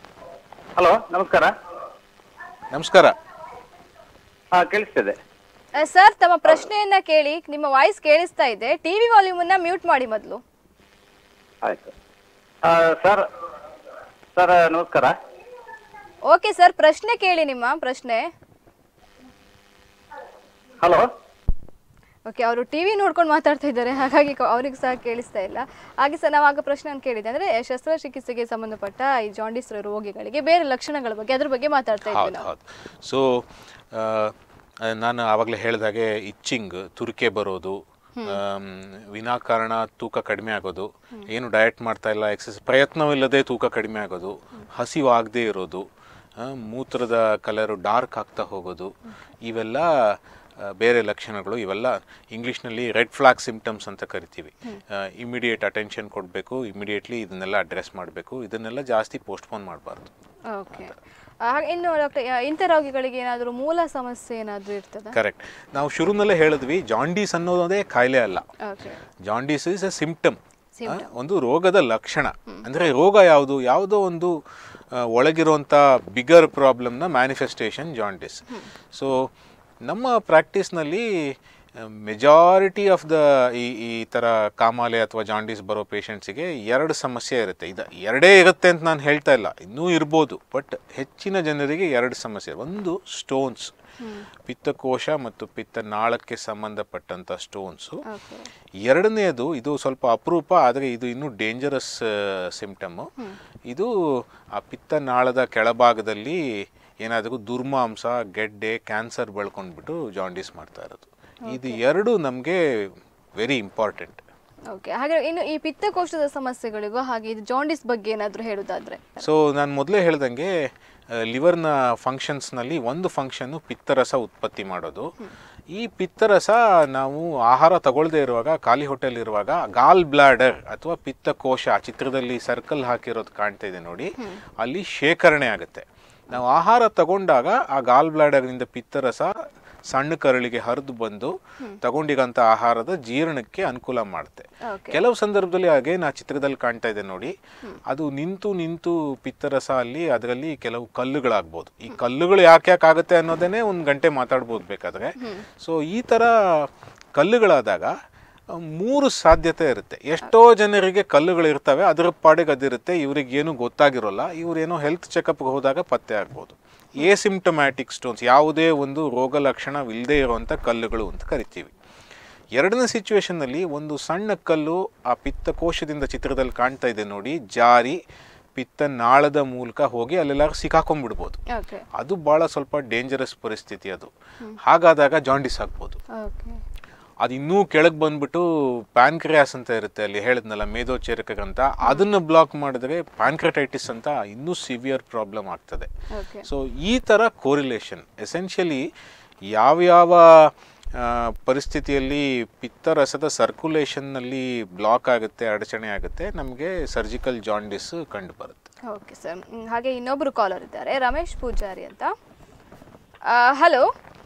ಹಲೋ ನಮಸ್ಕಾರ ನಮಸ್ಕಾರ ಹಾ ಕೇಳಿಸ್ತಿದೆ ಆ, ಸರ್ ತಮ್ಮ ಪ್ರಶ್ನೆಯನ್ನ ಕೇಳಿ ನಿಮ್ಮ ವಾಯ್ಸ್ ಕೇಳಿಸ್ತಾ ಇದೆ ಟಿವಿ ವಾಲ್ಯೂಮ್ ಅನ್ನ ಮ್ಯೂಟ್ ಮಾಡಿ ಮೊದಲು ಆಯ್ತು ಆ, ಸರ್ ಸರ್ ನಮಸ್ಕಾರ ಓಕೆ ಸರ್ ಪ್ರಶ್ನೆ ಕೇಳಿ ನಿಮ್ಮ ಪ್ರಶ್ನೆ ಹಲೋ ಓಕೆ ಅವರು ಟಿವಿ ನೋಡ್ಕೊಂಡು ಮಾತಾಡ್ತಾ ಇದ್ದಾರೆ ಹಾಗಾಗಿ ಅವ್ರಿಗೆ ಸಹ ಕೇಳಿಸ್ತಾ ಇಲ್ಲ ಹಾಗೆ ಸರ್ ನಾವು ಆಗ ಪ್ರಶ್ನೆ ಕೇಳಿದೆ ಅಂದ್ರೆ ಶಸ್ತ್ರಚಿಕಿತ್ಸೆಗೆ ಸಂಬಂಧಪಟ್ಟ ಈ ಜಾಂಡಿಸ್ ರೋಗಿಗಳಿಗೆ ಬೇರೆ ಲಕ್ಷಣಗಳ ಬಗ್ಗೆ ಅದ್ರ ಬಗ್ಗೆ ಮಾತಾಡ್ತಾ ಇದ್ವಿ ಹೌದು ನಾವು ಹೌದು ಸೊ ನಾನು ಆವಾಗಲೇ ಹೇಳಿದಾಗೆ ಇಚ್ಚಿಂಗ್ ತುರಿಕೆ ಬರೋದು ಆಮ್, ವಿನಾಕಾರಣ ತೂಕ ಕಡಿಮೆ ಆಗೋದು ಏನು ಡಯಟ್ ಮಾಡ್ತಾ ಇಲ್ಲ ಎಕ್ಸಸ್ ಪ್ರಯತ್ನವಿಲ್ಲದೆ ತೂಕ ಕಡಿಮೆ ಆಗೋದು ಹಸಿವಾಗದೇ ಇರೋದು ಆ, ಮೂತ್ರದ ಕಲರು ಡಾರ್ಕ್ ಆಗ್ತಾ ಹೋಗೋದು ಇವೆಲ್ಲ ಆ, ಬೇರೆ ಲಕ್ಷಣಗಳು ಇವೆಲ್ಲ ಇಂಗ್ಲೀಷ್ನಲ್ಲಿ ರೆಡ್ ಫ್ಲಾಗ್ ಸಿಂಪ್ಟಮ್ಸ್ ಅಂತ ಕರಿತೀವಿ ಇಮಿಡಿಯೇಟ್ ಅಟೆನ್ಷನ್ ಕೊಡಬೇಕು ಇಮಿಡಿಯೇಟ್ಲಿ ಇದನ್ನೆಲ್ಲ ಅಡ್ರೆಸ್ ಮಾಡಬೇಕು ಇದನ್ನೆಲ್ಲ ಜಾಸ್ತಿ ಪೋಸ್ಟ್ಪೋನ್ ಮಾಡಬಾರ್ದು ಓಕೆ ಇನ್ನು ಡಾಕ್ಟರ್ ಇಂಥ ರೋಗಿಗಳಿಗೆ ಏನಾದರೂ ಮೂಲ ಸಮಸ್ಯೆ ಏನಾದರೂ ಇರ್ತದ ಕರೆಕ್ಟ್ ನಾವು ಶುರುನಲ್ಲೇ ಹೇಳಿದ್ವಿ ಜಾಂಡೀಸ್ ಅನ್ನೋದೇ ಕಾಯಿಲೆ ಅಲ್ಲ okay jaundice is a symptom ಒಂದು ರೋಗದ ಲಕ್ಷಣ ಅಂದರೆ ರೋಗ ಯಾವುದು ಯಾವುದೋ ಒಂದು ಆ, ಒಳಗಿರುವಂಥ ಬಿಗರ್ ಪ್ರಾಬ್ಲಮ್ನ ಮ್ಯಾನಿಫೆಸ್ಟೇಷನ್ ಜಾಂಡೀಸ್ ಸೊ ನಮ್ಮ ಪ್ರಾಕ್ಟೀಸ್ನಲ್ಲಿ ಮೆಜಾರಿಟಿ ಆಫ್ ದ ಈ ಈ ಥರ ಕಾಮಾಲೆ ಅಥವಾ ಜಾಂಡೀಸ್ ಬರೋ ಪೇಷಂಟ್ಸಿಗೆ ಎರಡು ಸಮಸ್ಯೆ ಇರುತ್ತೆ ಇದು ಎರಡೇ ಇರುತ್ತೆ ಅಂತ ನಾನು ಹೇಳ್ತಾ ಇಲ್ಲ ಇನ್ನೂ ಇರ್ಬೋದು ಬಟ್ ಹೆಚ್ಚಿನ ಜನರಿಗೆ ಎರಡು ಸಮಸ್ಯೆ ಒಂದು ಸ್ಟೋನ್ಸ್ ಪಿತ್ತಕೋಶ ಮತ್ತು ಪಿತ್ತನಾಳಕ್ಕೆ ಸಂಬಂಧಪಟ್ಟಂಥ ಸ್ಟೋನ್ಸು ಓಕೆ ಎರಡನೆಯದು ಇದು ಸ್ವಲ್ಪ ಅಪರೂಪ ಆದರೆ ಇದು ಇನ್ನೂ ಡೇಂಜರಸ್ ಸಿಂಪ್ಟಮ್ಮು ಇದು ಆ ಪಿತ್ತನಾಳದ ಕೆಳಭಾಗದಲ್ಲಿ ಏನಾದರೂ ದುರ್ಮಾಂಸ ಗೆಡ್ಡೆ ಕ್ಯಾನ್ಸರ್ ಬೆಳ್ಕೊಂಡ್ಬಿಟ್ಟು ಜಾಂಡೀಸ್ ಮಾಡ್ತಾ ಇರೋದು ಇದು ಎರಡು ನಮಗೆ ವೆರಿ ಇಂಪಾರ್ಟೆಂಟ್ ಓಕೆ ಹಾಗೆ ಇನ್ನು ಈ ಪಿತ್ತಕೋಶದ ಸಮಸ್ಯೆಗಳಿಗೂ ಹಾಗೆ ಇದು ಜಾಂಡಿಸ್ ಬಗ್ಗೆ ಏನಾದರೂ ಹೇಳೋದಾದ್ರೆ ಸೊ ನಾನು ಮೊದಲೇ ಹೇಳ್ದಂಗೆ ಲಿವರ್ನ ಫಂಕ್ಷನ್ಸ್ನಲ್ಲಿ ಒಂದು ಫಂಕ್ಷನ್ನು ಪಿತ್ತರಸ ಉತ್ಪತ್ತಿ ಮಾಡೋದು ಈ ಪಿತ್ತರಸ ನಾವು ಆಹಾರ ತಗೊಳ್ಳದೇ ಇರುವಾಗ ಖಾಲಿ ಹೊಟ್ಟೆಲ್ ಇರುವಾಗ ಗಾಲ್ ಬ್ಲಾಡರ್ ಅಥವಾ ಪಿತ್ತಕೋಶ ಆ ಚಿತ್ರದಲ್ಲಿ ಸರ್ಕಲ್ ಹಾಕಿರೋದು ಕಾಣ್ತಾ ಇದೆ ನೋಡಿ ಅಲ್ಲಿ ಶೇಖರಣೆ ಆಗುತ್ತೆ ನಾವು ಆಹಾರ ತಗೊಂಡಾಗ ಆ ಗಾಲ್ ಬ್ಲಾಡರ್ನಿಂದ ಪಿತ್ತರಸ ಸಣ್ಣ ಕರಳಿಗೆ ಹರಿದು ಬಂದು ತಗೊಂಡಿರೋಂಥ ಆಹಾರದ ಜೀರ್ಣಕ್ಕೆ ಅನುಕೂಲ ಮಾಡುತ್ತೆ ಓಕೆ ಕೆಲವು ಸಂದರ್ಭದಲ್ಲಿ ಹಾಗೆ ನಾ ಚಿತ್ರದಲ್ಲಿ ಕಾಣ್ತಾ ಇದೆ ನೋಡಿ ಅದು ನಿಂತು ನಿಂತು ಪಿತ್ತರಸ ಅಲ್ಲಿ ಅದರಲ್ಲಿ ಕೆಲವು ಕಲ್ಲುಗಳಾಗ್ಬೋದು ಈ ಕಲ್ಲುಗಳು ಯಾಕೆ ಯಾಕೆ ಆಗುತ್ತೆ ಅನ್ನೋದನ್ನೇ ಒಂದು ಗಂಟೆ ಮಾತಾಡ್ಬೋದು ಬೇಕಾದ್ರೆ ಸೊ ಈ ಥರ ಕಲ್ಲುಗಳಾದಾಗ ಆ, ಮೂರು ಸಾಧ್ಯತೆ ಇರುತ್ತೆ ಎಷ್ಟೋ ಜನರಿಗೆ ಕಲ್ಲುಗಳು ಇರ್ತವೆ ಅದರ ಪಾಡಿಗೆ ಅದಿರುತ್ತೆ ಇವ್ರಿಗೆ ಏನು ಗೊತ್ತಾಗಿರೋಲ್ಲ ಇವ್ರೇನೋ ಹೆಲ್ತ್ ಚೆಕಪ್ಗೆ ಹೋದಾಗ ಪತ್ತೆ ಆಗ್ಬೋದು ಎಸಿಂಪ್ಟಮ್ಯಾಟಿಕ್ ಸ್ಟೋನ್ಸ್ ಯಾವುದೇ ಒಂದು ರೋಗ ಲಕ್ಷಣವಿಲ್ಲದೆ ಇರುವಂಥ ಕಲ್ಲುಗಳು ಅಂತ ಕರಿತೀವಿ ಎರಡನೇ ಸಿಚುವೇಶನ್ನಲ್ಲಿ ಒಂದು ಸಣ್ಣ ಕಲ್ಲು ಆ ಪಿತ್ತಕೋಶದಿಂದ ಚಿತ್ರದಲ್ಲಿ ಕಾಣ್ತಾ ಇದೆ ನೋಡಿ ಜಾರಿ ಪಿತ್ತನಾಳದ ಮೂಲಕ ಹೋಗಿ ಅಲ್ಲೆಲ್ಲಾರು ಸಿಕ್ಕಾಕೊಂಡ್ಬಿಡ್ಬೋದು ಓಕೆ ಅದು ಭಾಳ ಸ್ವಲ್ಪ ಡೇಂಜರಸ್ ಪರಿಸ್ಥಿತಿ ಅದು ಹಾಗಾದಾಗ ಜಾಂಡಿಸ್ ಆಗ್ಬೋದು ಓಕೆ ಅದು ಇನ್ನೂ ಕೆಳಗೆ ಬಂದ್ಬಿಟ್ಟು ಪ್ಯಾನ್ಕ್ರಿಯಾಸ್ ಅಂತ ಇರುತ್ತೆ ಅಲ್ಲಿ ಹೇಳಿದ್ನಲ್ಲ ಮೇದೋಚೇರಕ ಅಂತ ಅದನ್ನು ಬ್ಲಾಕ್ ಮಾಡಿದ್ರೆ ಪ್ಯಾನ್ಕ್ರಟೈಟಿಸ್ ಅಂತ ಇನ್ನೂ ಸಿವಿಯರ್ ಪ್ರಾಬ್ಲಮ್ ಆಗ್ತದೆ ಓಕೆ ಸೊ ಈ ಥರ ಕೋರಿಲೇಷನ್ ಎಸೆನ್ಷಿಯಲಿ ಯಾವ್ಯಾವ ಆ, ಪರಿಸ್ಥಿತಿಯಲ್ಲಿ ಪಿತ್ತರಸದ ಸರ್ಕ್ಯುಲೇಷನ್ನಲ್ಲಿ ಬ್ಲಾಕ್ ಆಗುತ್ತೆ ಅಡಚಣೆ ಆಗುತ್ತೆ ನಮಗೆ ಸರ್ಜಿಕಲ್ ಜಾಂಡಿಸ್ ಕಂಡು ಬರುತ್ತೆ ಓಕೆ ಸರ್ ಹಾಗೆ ಇನ್ನೊಬ್ರು ಕಾಲರ್ ಇದ್ದಾರೆ ರಮೇಶ್ ಪೂಜಾರಿ ಅಂತ ಹಲೋ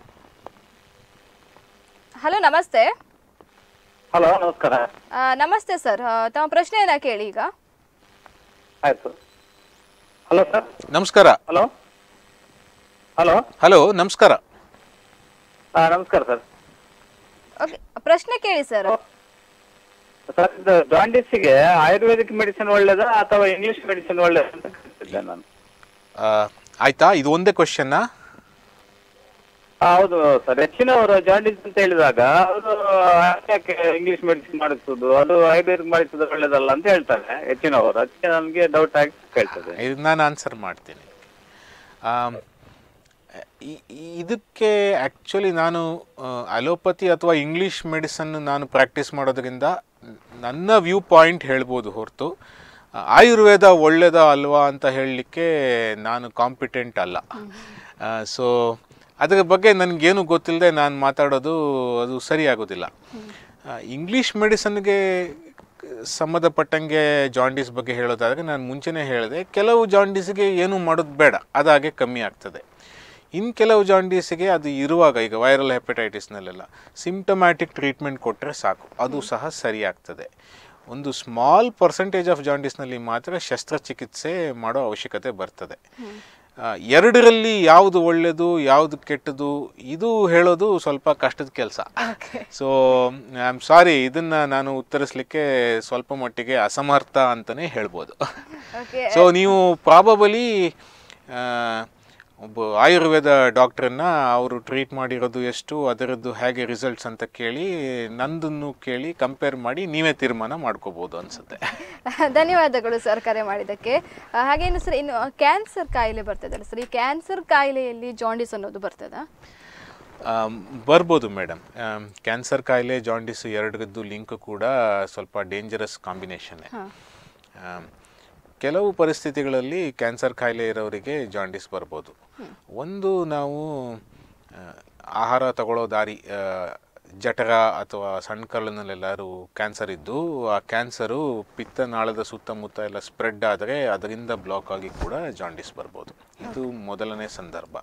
ಹಲೋ ನಮಸ್ತೆ ಹಲೋ ನಮಸ್ಕಾರ ಆ, ನಮಸ್ತೆ ಸರ್ ತಮ್ಮ ಪ್ರಶ್ನೆಯನ್ನ ಕೇಳಿ ಈಗ ಆಯ್ತು ಹಲೋ ಸರ್ ನಮಸ್ಕಾರ ಹಲೋ ಹಲೋ ಹಲೋ ನಮಸ್ಕಾರ ಹಾಂ ನಮಸ್ಕಾರ ಸರ್ ಓಕೆ ಪ್ರಶ್ನೆ ಕೇಳಿ ಸರ್ ಸರ್ ಇದು ಜಾಂಡೀಸಿಗೆ ಆಯುರ್ವೇದಿಕ್ ಮೆಡಿಸಿನ್ ಒಳ್ಳೇದಾ ಅಥವಾ ಇಂಗ್ಲಿಷ್ ಮೆಡಿಸಿನ್ ಒಳ್ಳೇದಾ ಅಂತ ಕೇಳ್ತಿದ್ದೆ ನಾನು ಆ, ಆಯ್ತಾ ಇದು ಒಂದೇ ಕ್ವಶನ್ನಾ ಆ, ಹೌದು ಸರ್ ಹೆಚ್ಚಿನವರು ಜಾಂಡೀಸ್ ಅಂತ ಹೇಳಿದಾಗ ಅವರು ಯಾಕೆ ಇಂಗ್ಲಿಷ್ ಮೆಡಿಸಿನ್ ಮಾಡಿಸುದು ಅದು ಆಯುರ್ವೇದಿಕ್ ಮಾಡಿಸುದು ಒಳ್ಳೇದಲ್ಲ ಅಂತ ಹೇಳ್ತಾರೆ ಹೆಚ್ಚಿನವರು ಅದಕ್ಕೆ ನನಗೆ ಡೌಟ್ ಆಗಿ ಕೇಳ್ತದೆ ಇದು ನಾನು ಆನ್ಸರ್ ಮಾಡ್ತೀನಿ ಆಮ್, ಈ- ಈ- ಇದಕ್ಕೆ ಆ್ಯಕ್ಚುಲಿ ನಾನು ಅಲೋಪತಿ ಅಥವಾ ಇಂಗ್ಲೀಷ್ ಮೆಡಿಸನ್ ನಾನು ಪ್ರಾಕ್ಟೀಸ್ ಮಾಡೋದ್ರಿಂದ ನನ್ನ ವ್ಯೂ ಪಾಯಿಂಟ್ ಹೇಳ್ಬೋದು ಹೊರತು ಆಯುರ್ವೇದ ಒಳ್ಳೇದ ಅಲ್ವಾ ಅಂತ ಹೇಳಲಿಕ್ಕೆ ನಾನು ಕಾಂಪಿಟೆಂಟ್ ಅಲ್ಲ ಸೊ ಅದರ ಬಗ್ಗೆ ನನಗೇನು ಗೊತ್ತಿಲ್ಲದೆ ನಾನು ಮಾತಾಡೋದು ಅದು ಸರಿ ಆಗೋದಿಲ್ಲ ಇಂಗ್ಲೀಷ್ ಮೆಡಿಸನ್ಗೆ ಸಂಬಂಧಪಟ್ಟಂಗೆ ಜಾಂಡೀಸ್ ಬಗ್ಗೆ ಹೇಳೋದಾದರೆ ನಾನು ಮುಂಚೆನೇ ಹೇಳಿದೆ ಕೆಲವು ಜಾಂಡೀಸ್ಗೆ ಏನು ಮಾಡೋದು ಬೇಡ ಅದಾಗೆ ಕಮ್ಮಿ ಆಗ್ತದೆ ಇನ್ನು ಕೆಲವು ಜಾಂಡೀಸಿಗೆ ಅದು ಇರುವಾಗ ಈಗ ವೈರಲ್ ಹೆಪಟೈಟಿಸ್ನಲ್ಲೆಲ್ಲ ಸಿಂಪ್ಟಮ್ಯಾಟಿಕ್ ಟ್ರೀಟ್ಮೆಂಟ್ ಕೊಟ್ಟರೆ ಸಾಕು ಅದು ಸಹ ಸರಿ ಆಗ್ತದೆ ಒಂದು ಸ್ಮಾಲ್ ಪರ್ಸೆಂಟೇಜ್ ಆಫ್ ಜಾಂಡೀಸ್ನಲ್ಲಿ ಮಾತ್ರ ಶಸ್ತ್ರಚಿಕಿತ್ಸೆ ಮಾಡೋ ಅವಶ್ಯಕತೆ ಬರ್ತದೆ ಆ, ಎರಡರಲ್ಲಿ ಯಾವುದು ಒಳ್ಳೆಯದು ಯಾವುದು ಕೆಟ್ಟದು ಇದು ಹೇಳೋದು ಸ್ವಲ್ಪ ಕಷ್ಟದ ಕೆಲಸ ಸೊ ಐ ಆಮ್ ಸಾರಿ ಇದನ್ನ ನಾನು ಉತ್ತರಿಸಲಿಕ್ಕೆ ಸ್ವಲ್ಪ ಮಟ್ಟಿಗೆ ಅಸಮರ್ಥ ಅಂತಲೇ ಹೇಳ್ಬೋದು ಓಕೆ ಸೊ ನೀವು ಪ್ರಾಬಬಲಿ ಒಬ್ಬ ಆಯುರ್ವೇದ ಡಾಕ್ಟ್ರನ್ನ ಅವರು ಟ್ರೀಟ್ ಮಾಡಿರೋದು ಎಷ್ಟು ಅದರದ್ದು ಹೇಗೆ ರಿಸಲ್ಟ್ಸ್ ಅಂತ ಕೇಳಿ ನಂದನ್ನು ಕೇಳಿ ಕಂಪೇರ್ ಮಾಡಿ ನೀವೇ ತೀರ್ಮಾನ ಮಾಡ್ಕೋಬೋದು ಅನ್ಸುತ್ತೆ ಧನ್ಯವಾದಗಳು ಸರ್ ಕರೆ ಮಾಡಿದ್ದಕ್ಕೆ ಆ, ಹಾಗೇನು ಸರ್ ಇನ್ನು ಕ್ಯಾನ್ಸರ್ ಕಾಯಿಲೆ ಬರ್ತದಲ್ಲ ಸರ್ ಈ ಕ್ಯಾನ್ಸರ್ ಕಾಯಿಲೆಯಲ್ಲಿ ಜಾಂಡಿಸ್ ಅನ್ನೋದು ಬರ್ತದಾ ಆಮ್, ಬರ್ಬೋದು ಮೇಡಮ್ ಕ್ಯಾನ್ಸರ್ ಕಾಯಿಲೆ ಜಾಂಡಿಸ್ ಎರಡರದ್ದು ಲಿಂಕ್ ಕೂಡ ಸ್ವಲ್ಪ ಡೇಂಜರಸ್ ಕಾಂಬಿನೇಷನ್ನೇ ಆಮ್, ಕೆಲವು ಪರಿಸ್ಥಿತಿಗಳಲ್ಲಿ ಕ್ಯಾನ್ಸರ್ ಕಾಯಿಲೆ ಇರೋರಿಗೆ ಜಾಂಡಿಸ್ ಬರ್ಬೋದು ಒಂದು ನಾವು ಆ, ಆಹಾರ ತಗೊಳ್ಳೋ ದಾರಿ ಆ, ಜಠರ ಅಥವಾ ಸಣ್ಣ ಕರಳಿನಲ್ಲೆಲ್ಲರೂ ಕ್ಯಾನ್ಸರ್ ಇದ್ದು ಆ ಕ್ಯಾನ್ಸರು ಪಿತ್ತನಾಳದ ಸುತ್ತಮುತ್ತ ಎಲ್ಲ ಸ್ಪ್ರೆಡ್ ಆದರೆ ಅದರಿಂದ ಬ್ಲಾಕ್ ಆಗಿ ಕೂಡ ಜಾಂಡಿಸ್ ಬರ್ಬೋದು ಇದು ಮೊದಲನೇ ಸಂದರ್ಭ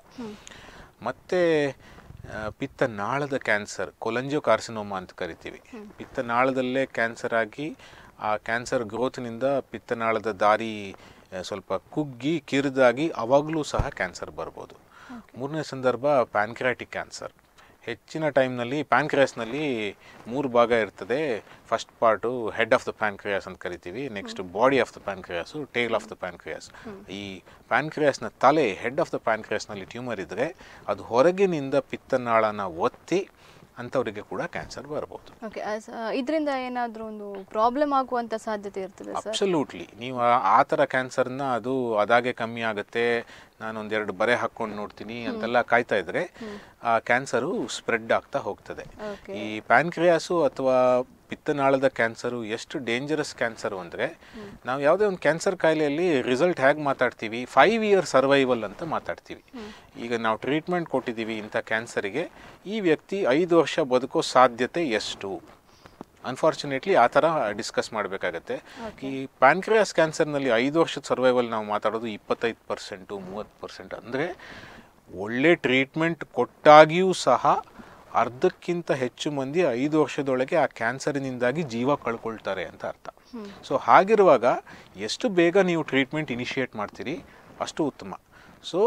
ಮತ್ತೆ ಆ, ಪಿತ್ತನಾಳದ ಕ್ಯಾನ್ಸರ್ ಕೊಲಂಜೋ ಕಾರ್ಸಿನೋಮಾ ಅಂತ ಕರಿತೀವಿ ಪಿತ್ತನಾಳದಲ್ಲೇ ಕ್ಯಾನ್ಸರ್ ಆಗಿ ಆ ಕ್ಯಾನ್ಸರ್ ಗ್ರೋತ್ನಿಂದ ಪಿತ್ತನಾಳದ ದಾರಿ ಆ, ಸ್ವಲ್ಪ ಕುಗ್ಗಿ ಕಿರಿದಾಗಿ ಅವಾಗಲೂ ಸಹ ಕ್ಯಾನ್ಸರ್ ಬರ್ಬೋದು ಮೂರನೇ ಸಂದರ್ಭ ಪ್ಯಾನ್ಕ್ರಾಟಿಕ್ ಕ್ಯಾನ್ಸರ್ ಹೆಚ್ಚಿನ ಟೈಮ್ನಲ್ಲಿ ಪ್ಯಾನ್ಕ್ರಿಯಾಸ್ನಲ್ಲಿ ಮೂರು ಭಾಗ ಇರ್ತದೆ first part head of the pancreas ಅಂತ ಕರಿತೀವಿ next body of the pancreas tail of the pancreas ಈ ಪ್ಯಾನ್ಕ್ರಿಯಾಸ್ನ ತಲೆ ಹೆಡ್ ಆಫ್ ದ ಪ್ಯಾನ್ಕ್ರಿಯಾಸ್ನಲ್ಲಿ ಟ್ಯೂಮರ್ ಇದ್ದರೆ ಅದು ಹೊರಗಿನಿಂದ ಪಿತ್ತನಾಳನ ಒತ್ತಿ ಅಂಥವರಿಗೆ ಕೂಡ ಕ್ಯಾನ್ಸರ್ ಬರ್ಬೋದು ಓಕೆ ಇದರಿಂದ ಏನಾದರೂ ಒಂದು ಪ್ರಾಬ್ಲಮ್ ಆಗುವಂಥ ಸಾಧ್ಯತೆ ಇರ್ತದೆ ಸರ್ ಅಬ್ಸಲ್ಯೂಟ್ಲಿ ನೀವು ಆ- ಆ ಥರ ಕ್ಯಾನ್ಸರ್ನ ಅದು ಅದಾಗೆ ಕಮ್ಮಿ ಆಗುತ್ತೆ ನಾನು ಒಂದೆರಡು ಬರೆ ಹಾಕ್ಕೊಂಡು ನೋಡ್ತೀನಿ ಅಂತೆಲ್ಲ ಕಾಯ್ತಾ ಇದ್ರೆ ಆ ಕ್ಯಾನ್ಸರು ಸ್ಪ್ರೆಡ್ ಆಗ್ತಾ ಹೋಗ್ತದೆ ಓಕೆ ಈ ಪ್ಯಾನ್ಕ್ರಿಯಾಸು ಅಥವಾ ಪಿತ್ತನಾಳದ ಕ್ಯಾನ್ಸರು ಎಷ್ಟು ಡೇಂಜರಸ್ ಕ್ಯಾನ್ಸರು ಅಂದರೆ ನಾವು ಯಾವುದೇ ಒಂದು ಕ್ಯಾನ್ಸರ್ ಕಾಯಿಲೆಯಲ್ಲಿ ರಿಸಲ್ಟ್ ಹೇಗೆ ಮಾತಾಡ್ತೀವಿ ಫೈವ್ ಇಯರ್ ಸರ್ವೈವಲ್ ಅಂತ ಮಾತಾಡ್ತೀವಿ ಈಗ ನಾವು ಟ್ರೀಟ್ಮೆಂಟ್ ಕೊಟ್ಟಿದ್ದೀವಿ ಇಂಥ ಕ್ಯಾನ್ಸರಿಗೆ ಈ ವ್ಯಕ್ತಿ ಐದು ವರ್ಷ ಬದುಕೋ ಸಾಧ್ಯತೆ ಎಷ್ಟು ಅನ್ಫಾರ್ಚುನೇಟ್ಲಿ ಆ ಥರ ಡಿಸ್ಕಸ್ ಮಾಡಬೇಕಾಗತ್ತೆ ಈ ಪ್ಯಾನ್ಕ್ರಿಯಾಸ್ ಕ್ಯಾನ್ಸರ್ನಲ್ಲಿ ಐದು ವರ್ಷದ ಸರ್ವೈವಲ್ ನಾವು ಮಾತಾಡೋದು ಇಪ್ಪತ್ತೈದು ಪರ್ಸೆಂಟು ಮೂವತ್ತು ಪರ್ಸೆಂಟ್ ಅಂದರೆ ಒಳ್ಳೆ ಟ್ರೀಟ್ಮೆಂಟ್ ಕೊಟ್ಟಾಗಿಯೂ ಸಹ ಅರ್ಧಕ್ಕಿಂತ ಹೆಚ್ಚು ಮಂದಿ ಐದು ವರ್ಷದೊಳಗೆ ಆ ಕ್ಯಾನ್ಸರಿನಿಂದಾಗಿ ಜೀವ ಕಳ್ಕೊಳ್ತಾರೆ ಅಂತ ಅರ್ಥ ಸೊ ಹಾಗಿರುವಾಗ ಎಷ್ಟು ಬೇಗ ನೀವು ಟ್ರೀಟ್ಮೆಂಟ್ ಇನಿಷಿಯೇಟ್ ಮಾಡ್ತೀರಿ ಅಷ್ಟು ಉತ್ತಮ ಸೊ